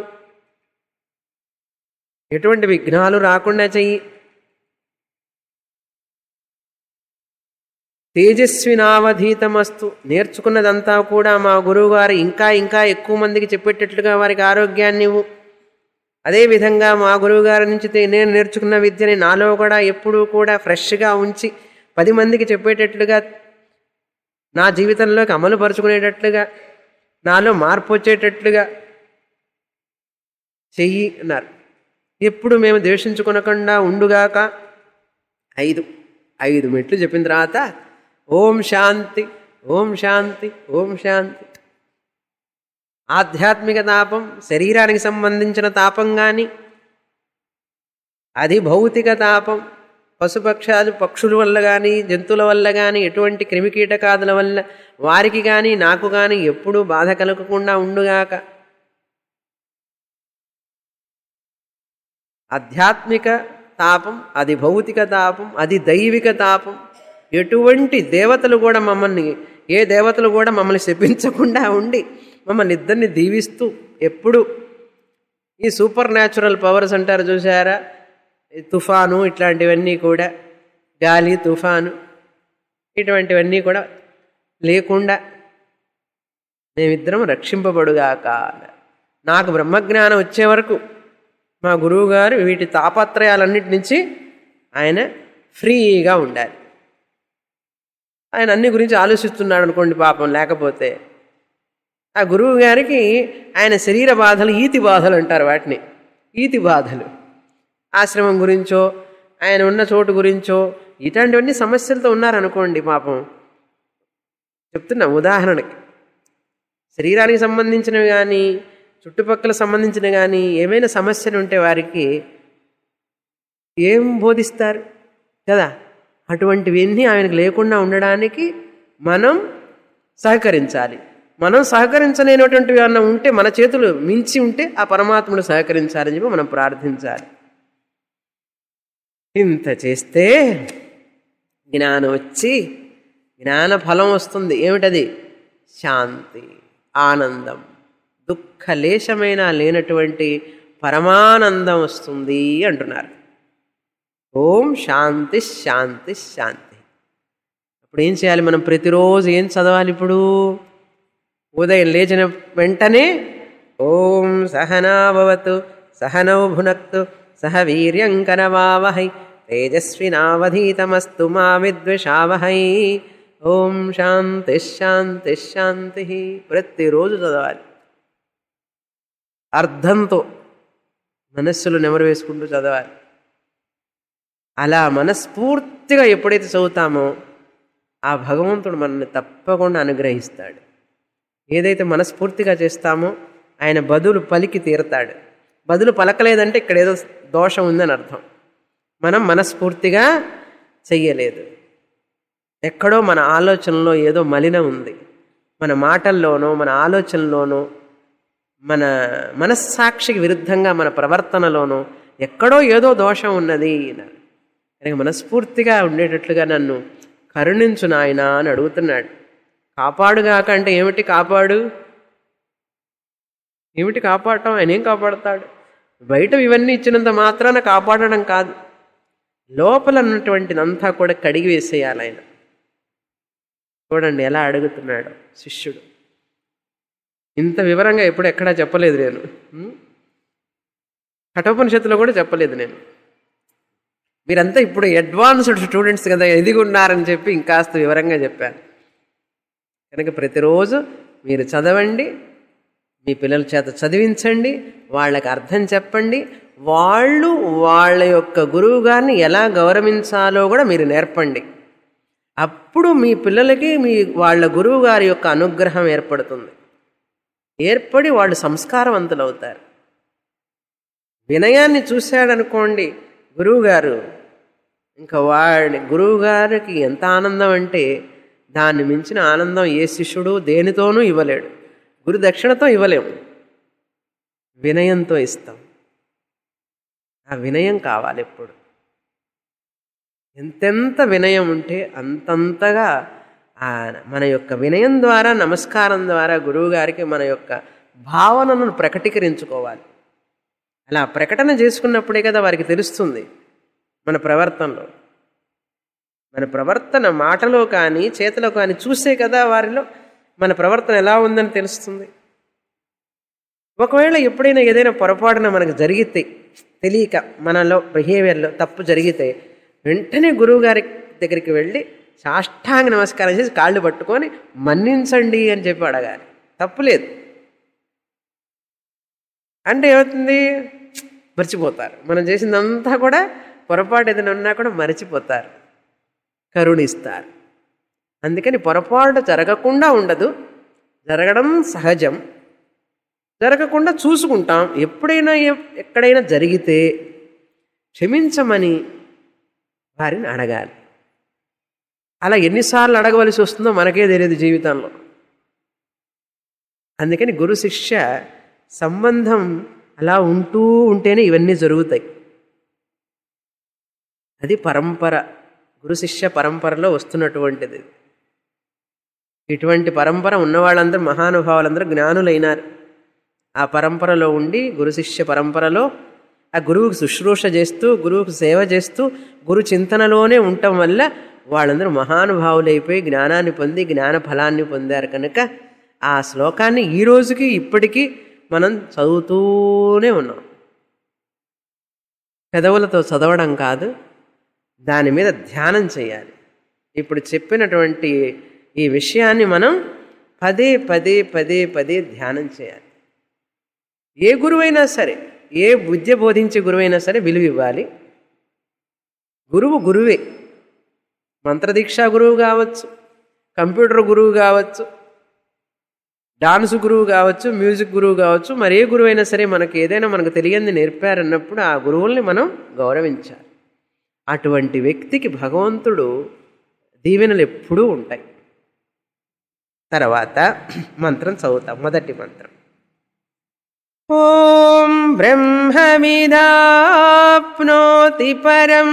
ఎటువంటి విఘ్నాలు రాకుండా చెయ్యి తేజస్వినావధీతమస్తు నేర్చుకున్నదంతా కూడా మా గురువుగారు ఇంకా ఇంకా ఎక్కువ మందికి చెప్పేటట్లుగా వారికి ఆరోగ్యాన్ని ఇవ్వు అదేవిధంగా మా గురువుగారి నుంచి తే- నేను నేర్చుకున్న విద్యని నాలో కూడా ఎప్పుడూ కూడా ఫ్రెష్గా ఉంచి పది మందికి చెప్పేటట్లుగా నా జీవితంలోకి అమలు పరుచుకునేటట్లుగా నాలో మార్పు వచ్చేటట్లుగా చెయ్యి అన్నారు ఎప్పుడు మేము ద్వేషించుకొనకుండా ఉండుగాక ఐదు ఐదు మెట్లు చెప్పిన తర్వాత ఓం శాంతి ఓం శాంతి ఓం శాంతి ఆధ్యాత్మిక తాపం శరీరానికి సంబంధించిన తాపం కానీ అది భౌతిక తాపం పశుపక్షాలు పక్షుల వల్ల కానీ జంతువుల వల్ల కానీ ఎటువంటి క్రిమికీటకాదుల వల్ల వారికి కానీ నాకు కానీ ఎప్పుడూ బాధ కలగకుండా ఉండుగాక ఆధ్యాత్మిక తాపం అది భౌతిక తాపం అది దైవిక తాపం ఎటువంటి దేవతలు కూడా మమ్మల్ని ఏ దేవతలు కూడా మమ్మల్ని శపించకుండా ఉండి మమ్మల్ని ఇద్దరిని దీవిస్తూ ఎప్పుడు ఈ సూపర్ న్యాచురల్ పవర్స్ అంటారు చూసారా ఈ తుఫాను ఇట్లాంటివన్నీ కూడా గాలి తుఫాను ఇటువంటివన్నీ కూడా లేకుండా మేమిద్దరం రక్షింపబడుగాక అన్నారు. నాకు బ్రహ్మజ్ఞానం వచ్చే వరకు మా గురువుగారు వీటి తాపత్రయాలన్నిటి నుంచి ఆయన ఫ్రీగా ఉండాలి ఆయన అన్ని గురించి ఆలోచిస్తున్నాడు అనుకోండి పాపం లేకపోతే ఆ గురువు గారికి ఆయన శరీర బాధలు ఈతి బాధలు అంటారు వాటిని ఈతి బాధలు ఆశ్రమం గురించో ఆయన ఉన్న చోటు గురించో ఇట్లాంటివన్నీ సమస్యలతో ఉన్నారనుకోండి పాపం చెప్తున్నా ఉదాహరణకి శరీరానికి సంబంధించినవి కానీ చుట్టుపక్కల సంబంధించిన కానీ ఏమైనా సమస్యలు ఉంటే వారికి ఏం బోధిస్తారు కదా అటువంటివన్నీ ఆయనకు లేకుండా ఉండడానికి మనం సహకరించాలి మనం సహకరించలేనటువంటివి అన్న ఉంటే మన చేతులు మించి ఉంటే ఆ పరమాత్ముడు సహకరించాలని చెప్పి మనం ప్రార్థించాలి ఇంత చేస్తే జ్ఞానం వచ్చి జ్ఞాన ఫలం వస్తుంది ఏమిటది శాంతి ఆనందం దుఃఖలేశమైన లేనటువంటి పరమానందం వస్తుంది అంటున్నారు ఓం శాంతి శాంతి శాంతి అప్పుడు ఏం చేయాలి మనం ప్రతిరోజు ఏం చదవాలి ఇప్పుడు ఉదయం లేచిన వెంటనే ఓం సహనాభవతు సహనౌ భునక్తు సహ వీర్యంకరవావహై తేజస్వినావధీతమస్తు మా విద్విషావహై ఓం శాంతి శాంతి శాంతి ప్రతిరోజు చదవాలి అర్థంతో మనస్సులో నెమరు వేసుకుంటూ చదవాలి అలా మనస్ఫూర్తిగా ఎప్పుడైతే చదువుతామో ఆ భగవంతుడు మనల్ని తప్పకుండా అనుగ్రహిస్తాడు ఏదైతే మనస్ఫూర్తిగా చేస్తామో ఆయన బదులు పలికి తీరతాడు బదులు పలకలేదంటే ఇక్కడ ఏదో దోషం ఉందని అర్థం మనం మనస్ఫూర్తిగా చెయ్యలేదు ఎక్కడో మన ఆలోచనలో ఏదో మలినం ఉంది మన మాటల్లోనో మన ఆలోచనలోనో మన మనస్సాక్షికి విరుద్ధంగా మన ప్రవర్తనలోనో ఎక్కడో ఏదో దోషం ఉన్నది అన్నారు. కనుక మనస్ఫూర్తిగా ఉండేటట్లుగా నన్ను కరుణించు నాయన అని అడుగుతున్నాడు కాపాడుగాక అంటే ఏమిటి కాపాడు ఏమిటి కాపాడటం ఆయన ఏం కాపాడతాడు బయట ఇవన్నీ ఇచ్చినంత మాత్రాన కాపాడడం కాదు లోపల ఉన్నటువంటిదంతా కూడా కడిగి వేసేయాలి ఆయన చూడండి ఎలా అడుగుతున్నాడు శిష్యుడు ఇంత వివరంగా ఎప్పుడు ఎక్కడా చెప్పలేదు నేను ఉం? కఠోపనిషత్తులో కూడా చెప్పలేదు నేను మీరంతా ఇప్పుడు అడ్వాన్స్డ్ స్టూడెంట్స్ కదా ఎదిగున్నారని చెప్పి ఇంకాస్త వివరంగా చెప్పాను కనుక ప్రతిరోజు మీరు చదవండి మీ పిల్లల చేత చదివించండి వాళ్ళకి అర్థం చెప్పండి వాళ్ళు వాళ్ళ యొక్క గురువు గారిని ఎలా గౌరవించాలో కూడా మీరు నేర్పండి అప్పుడు మీ పిల్లలకి మీ వాళ్ళ గురువు గారి యొక్క అనుగ్రహం ఏర్పడుతుంది ఏర్పడి వాళ్ళు సంస్కారవంతులు అవుతారు వినయాన్ని చూశాడనుకోండి గురువుగారు ఇంకా వాడి గురువుగారికి ఎంత ఆనందం అంటే దాన్ని మించిన ఆనందం ఏ శిష్యుడు దేనితోనూ ఇవ్వలేడు గురు దక్షిణతో ఇవ్వలేము వినయంతో ఇస్తాం ఆ వినయం కావాలి ఎప్పుడు ఎంతెంత వినయం ఉంటే అంతంతగా ఆ మన యొక్క వినయం ద్వారా నమస్కారం ద్వారా గురువుగారికి మన యొక్క భావనను ప్రకటీకరించుకోవాలి అలా ప్రకటన చేసుకున్నప్పుడే కదా వారికి తెలుస్తుంది మన ప్రవర్తనలో మన ప్రవర్తన మాటలో కానీ చేతిలో కానీ చూసే కదా వారిలో మన ప్రవర్తన ఎలా ఉందని తెలుస్తుంది ఒకవేళ ఎప్పుడైనా ఏదైనా పొరపాటున మనకు జరిగితే తెలియక మనలో బిహేవియర్లో తప్పు జరిగితే వెంటనే గురువుగారి దగ్గరికి వెళ్ళి సాష్టాంగ నమస్కారం చేసి కాళ్ళు పట్టుకొని మన్నించండి అని చెప్పి అడగాలి తప్పులేదు అంటే ఏమవుతుంది మర్చిపోతారు మనం చేసిందంతా కూడా పొరపాటు ఏదైనా ఉన్నా కూడా మర్చిపోతారు కరుణిస్తారు అందుకని పొరపాటు జరగకుండా ఉండదు జరగడం సహజం జరగకుండా చూసుకుంటాం ఎప్పుడైనా ఎ- ఎక్కడైనా జరిగితే క్షమించమని వారిని అడగాలి అలా ఎన్నిసార్లు అడగవలసి వస్తుందో మనకే తెలియదు జీవితంలో అందుకని గురు శిష్య సంబంధం అలా ఉంటూ ఉంటేనే ఇవన్నీ జరుగుతాయి అది పరంపర గురు శిష్య పరంపరలో వస్తున్నటువంటిది ఇటువంటి పరంపర ఉన్నవాళ్ళందరూ మహానుభావులందరూ జ్ఞానులైనారు ఆ పరంపరలో ఉండి గురు శిష్య పరంపరలో ఆ గురువుకి శుశ్రూష చేస్తూ గురువుకు సేవ చేస్తూ గురు చింతనలోనే ఉండటం వల్ల వాళ్ళందరూ మహానుభావులైపోయి జ్ఞానాన్ని పొంది జ్ఞాన ఫలాన్ని పొందారు కనుక ఆ శ్లోకాన్ని ఈ రోజుకి ఇప్పటికీ మనం చదువుతూనే ఉన్నాం పెదవులతో చదవడం కాదు దాని మీద ధ్యానం చేయాలి ఇప్పుడు చెప్పినటువంటి ఈ విషయాన్ని మనం పదే పదే పదే పదే ధ్యానం చేయాలి ఏ గురువైనా సరే ఏ విద్య బోధించే గురువైనా సరే విలువ ఇవ్వాలి గురువు గురువే మంత్రదీక్షా గురువు కావచ్చు కంప్యూటర్ గురువు కావచ్చు డాన్స్ గురువు కావచ్చు మ్యూజిక్ గురువు కావచ్చు మరి ఏ గురువు అయినా సరే మనకు ఏదైనా మనకు తెలియంది నేర్పారన్నప్పుడు ఆ గురువుల్ని మనం గౌరవించాలి అటువంటి వ్యక్తికి భగవంతుడు దీవెనలు ఎప్పుడూ ఉంటాయి తర్వాత మంత్రం చదువుతాం మొదటి మంత్రం ఓం బ్రహ్మవిదాప్నోతి పరం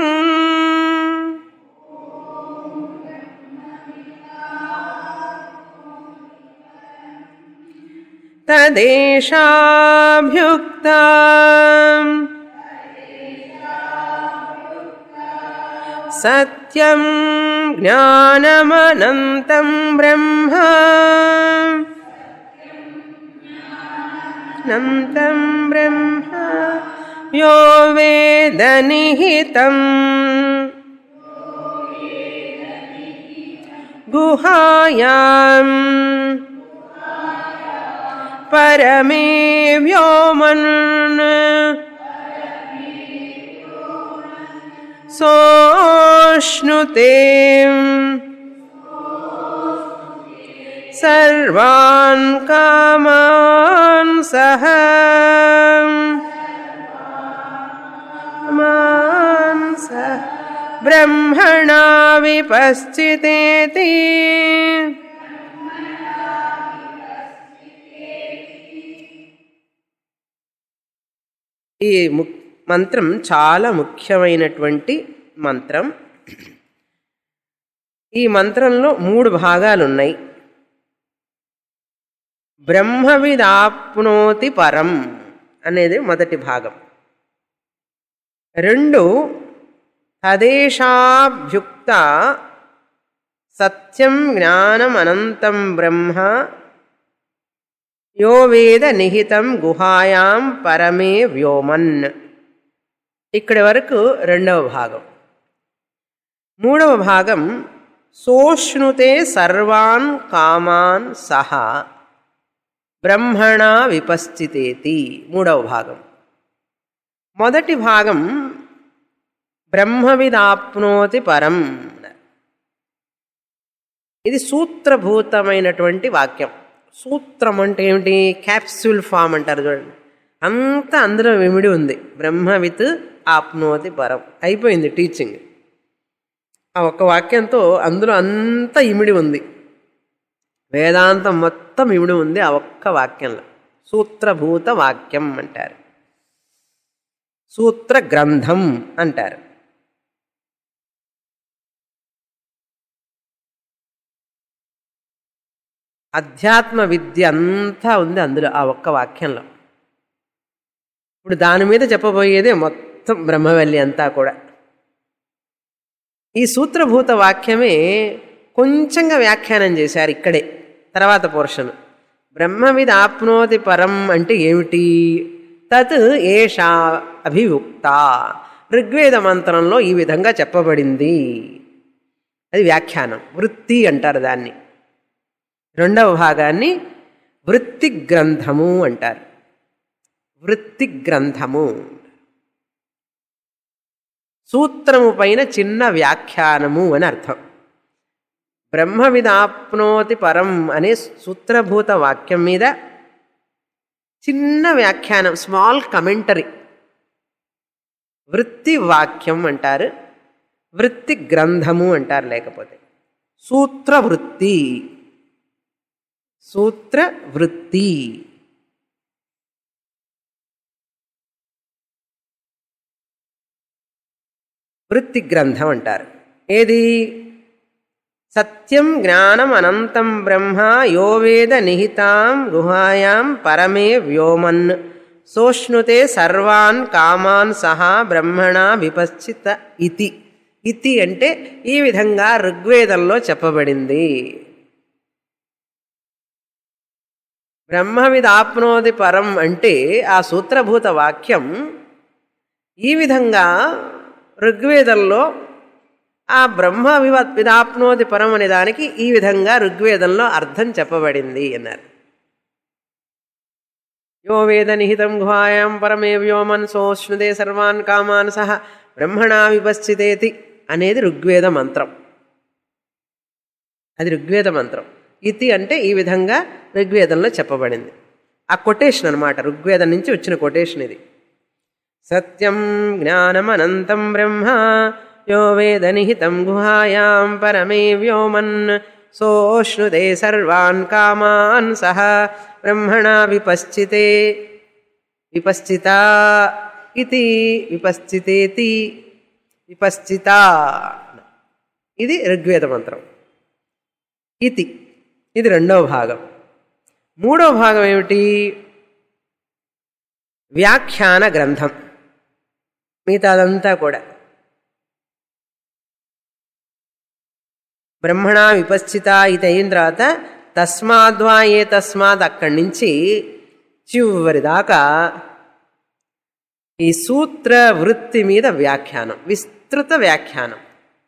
తదేశాభ్యుక్తా సత్యం జ్ఞానమనంతం బ్రహ్మ నంతం బ్రహ్మ యో వేద నిహితం గుహాయాం పరమే వ్యోమన్ सोष्णुते सर्वान् कामान् सह कामान् सह ब्रह्मणा विपश्चितेति ఈ ము మంత్రం చాలా ముఖ్యమైనటువంటి మంత్రం ఈ మంత్రంలో మూడు భాగాలు ఉన్నాయి బ్రహ్మవిదాప్నోతి పరం అనేది మొదటి భాగం రెండు తదేశాభ్యుక్త సత్యం జ్ఞానం అనంతం బ్రహ్మ యో వేద నిహితం గుహాయాం పరమే వ్యోమన్ ఇక్కడి వరకు రెండవ భాగం మూడవ భాగం సోష్ణుతే సర్వాన్ కామాన్ సహా బ్రహ్మణ విపశ్చితేతి మూడవ భాగం మొదటి భాగం బ్రహ్మవిదాప్నోతి పరం ఇది సూత్రభూతమైనటువంటి వాక్యం సూత్రం అంటే ఏమిటి క్యాప్సూల్ ఫామ్ అంటారు చూడండి అంతా అందులో విమిడి ఉంది బ్రహ్మవిత్ ఆప్నోతి పరం అయిపోయింది టీచింగ్ ఆ ఒక్క వాక్యంతో అందులో అంతా ఇమిడి ఉంది వేదాంతం మొత్తం ఇమిడి ఉంది ఆ ఒక్క వాక్యంలో సూత్రభూత వాక్యం అంటారు సూత్ర గ్రంథం అంటారు అధ్యాత్మ విద్య అంతా ఉంది అందులో ఆ ఒక్క వాక్యంలో ఇప్పుడు దాని మీద చెప్పబోయేదే మొత్తం బ్రహ్మవల్లి అంతా కూడా ఈ సూత్రభూత వాక్యమే కొంచెంగా వ్యాఖ్యానం చేశారు ఇక్కడే తర్వాత పోర్షన్ బ్రహ్మవిద్ ఆప్నోతి పరం అంటే ఏమిటి తత్ ఏషా అభియుక్త ఋగ్వేద మంత్రంలో ఈ విధంగా చెప్పబడింది అది వ్యాఖ్యానం వృత్తి అంటారు దాన్ని రెండవ భాగాన్ని వృత్తి గ్రంథము అంటారు వృత్తి గ్రంథము సూత్రము పైన చిన్న వ్యాఖ్యానము అని అర్థం బ్రహ్మవిదాప్నోతి పరం అనే సూత్రభూత వాక్యం మీద చిన్న వ్యాఖ్యానం స్మాల్ కమెంటరీ వృత్తి వాక్యం అంటారు వృత్తి గ్రంథము అంటారు లేకపోతే సూత్ర వృత్తి సూత్ర వృత్తి వృత్తి గ్రంథం అంటారు ఏది సత్యం జ్ఞానం అనంతం బ్రహ్మ యో వేద నిహితాం గుహాయాం పరమే వ్యోమన్ సోష్ణుతే సర్వాన్ కామాన్ సహా బ్రహ్మణ విపశ్చిత ఇతి ఇతి అంటే ఈ విధంగా ఋగ్వేదంలో చెప్పబడింది బ్రహ్మవిదాప్నోది పరం అంటే ఆ సూత్రభూత వాక్యం ఈ విధంగా ఋగ్వేదంలో ఆ బ్రహ్మ వివ విదాప్నోది పరం అనే దానికి ఈ విధంగా ఋగ్వేదంలో అర్థం చెప్పబడింది అన్నారు యో వేద నిహితం గుహాయాం పరమే వ్యోమన్ సోష్ణుదే సర్వాన్ కామాన్ సహ బ్రహ్మణా విపశ్చితేతి అనేది ఋగ్వేద మంత్రం అది ఋగ్వేద మంత్రం ఇతి అంటే ఈ విధంగా ఋగ్వేదంలో చెప్పబడింది ఆ కొటేషన్ అనమాట ఋగ్వేదం నుంచి వచ్చిన కొటేషన్ ఇది సత్యం జ్ఞానమనంతం బ్రహ్మ యో వేద నిహితం గుహాయాం పరమే వ్యోమన్ సోష్ణుదే సర్వాన్ కామాన్ సహ బ్రహ్మణ విపశ్చితే విపశ్చిత ఇది విపశ్చితేతి విపశ్చిత ఇది ఋగ్వేద మంత్రం ఇతి ఇది రెండవ భాగం మూడవ భాగం ఏమిటి వ్యాఖ్యాన గ్రంథం మిగతాదంతా కూడా బ్రహ్మణ విపశ్చిత ఇది అయిన తర్వాత తస్మాద్వా ఏ తస్మాత్ అక్కడి నుంచి చివరి దాకా ఈ సూత్ర వృత్తి మీద వ్యాఖ్యానం విస్తృత వ్యాఖ్యానం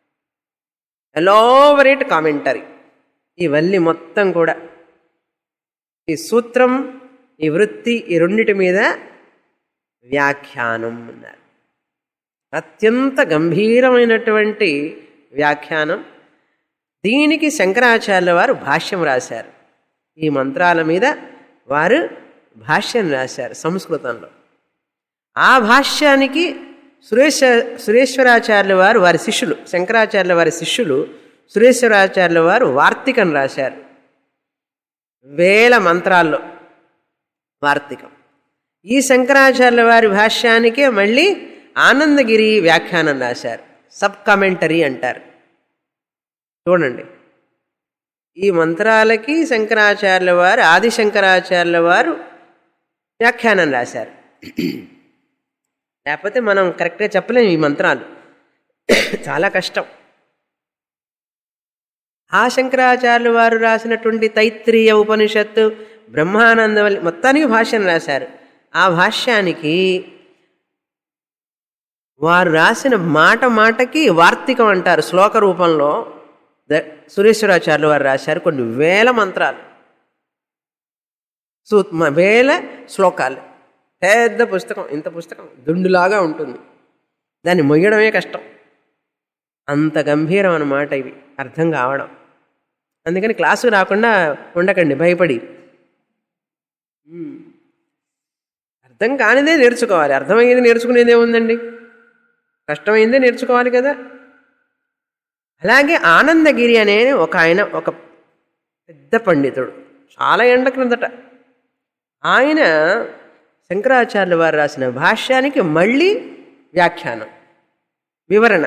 ఎలాబరేట్ కామెంటరీ ఈ వల్లి మొత్తం కూడా ఈ సూత్రం ఈ వృత్తి ఈ రెండిటి మీద వ్యాఖ్యానం అన్నారు అత్యంత గంభీరమైనటువంటి వ్యాఖ్యానం దీనికి శంకరాచార్యుల వారు భాష్యం రాశారు ఈ మంత్రాల మీద వారు భాష్యం రాశారు సంస్కృతంలో ఆ భాష్యానికి సురేష సురేశ్వరాచార్యుల వారు వారి శిష్యులు శంకరాచార్యుల వారి శిష్యులు సురేశ్వరాచార్యుల వారు వార్తికం రాశారు వేల మంత్రాల్లో వార్తికం ఈ శంకరాచార్యుల వారి భాష్యానికే మళ్ళీ ఆనందగిరి వ్యాఖ్యానం రాశారు సబ్ కామెంటరీ అంటారు చూడండి ఈ మంత్రాలకి శంకరాచార్యుల వారు ఆది శంకరాచార్యుల వారు వ్యాఖ్యానం రాశారు లేకపోతే మనం కరెక్ట్గా చెప్పలేము ఈ మంత్రాలు చాలా కష్టం ఆ శంకరాచార్యులు వారు రాసినటువంటి తైత్రీయ ఉపనిషత్తు బ్రహ్మానందవల్లి మొత్తానికి భాష్యం రాశారు ఆ భాష్యానికి వారు రాసిన మాట మాటకి వార్తికం అంటారు శ్లోక రూపంలో ద సురేశ్వరాచార్యులు వారు రాశారు కొన్ని వేల మంత్రాలు సూ వేల శ్లోకాలు పెద్ద పుస్తకం ఇంత పుస్తకం దుండులాగా ఉంటుంది దాన్ని మొయ్యడమే కష్టం అంత గంభీరం అన్నమాట ఇవి అర్థం కావడం అందుకని క్లాసు రాకుండా ఉండకండి భయపడి అర్థం కానిదే నేర్చుకోవాలి అర్థమయ్యేది నేర్చుకునేదే ఉందండి కష్టమైందే నేర్చుకోవాలి కదా అలాగే ఆనందగిరి అనే ఒక ఆయన ఒక పెద్ద పండితుడు చాలా ఎండ క్రిందట ఆయన శంకరాచార్యుల వారు రాసిన భాష్యానికి మళ్ళీ వ్యాఖ్యానం వివరణ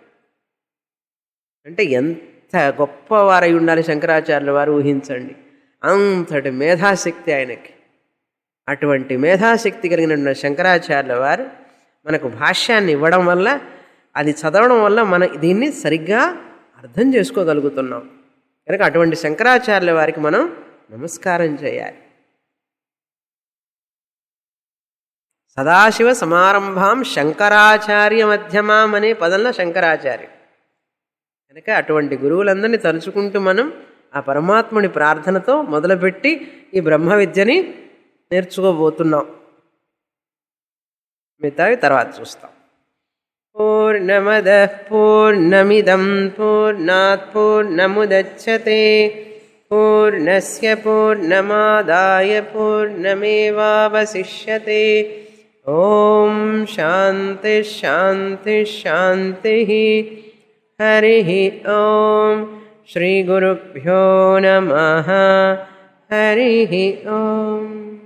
అంటే ఎంత గొప్పవారై ఉండాలి శంకరాచార్యుల వారు ఊహించండి అంతటి మేధాశక్తి ఆయనకి అటువంటి మేధాశక్తి కలిగిన శంకరాచార్యుల వారు మనకు భాష్యాన్ని ఇవ్వడం వల్ల అది చదవడం వల్ల మన దీన్ని సరిగ్గా అర్థం చేసుకోగలుగుతున్నాం కనుక అటువంటి శంకరాచార్యుల వారికి మనం నమస్కారం చేయాలి సదాశివ సమారంభాం శంకరాచార్య మధ్యమాం అనే పదంలో శంకరాచార్య కనుక అటువంటి గురువులందరినీ తలుచుకుంటూ మనం ఆ పరమాత్ముని ప్రార్థనతో మొదలుపెట్టి ఈ బ్రహ్మ విద్యని నేర్చుకోబోతున్నాం మిగతావి తర్వాత చూస్తాం పూర్ణమద పూర్ణమిదం పూర్ణాత్ పూర్ణముదచ్చతే పూర్ణస్య పూర్ణమాదాయ పూర్ణమేవావశిష్యతే ఓం శాంతి శాంతి శాంతి హరి ఓం శ్రీ గురుభ్యో నమ హరి ఓం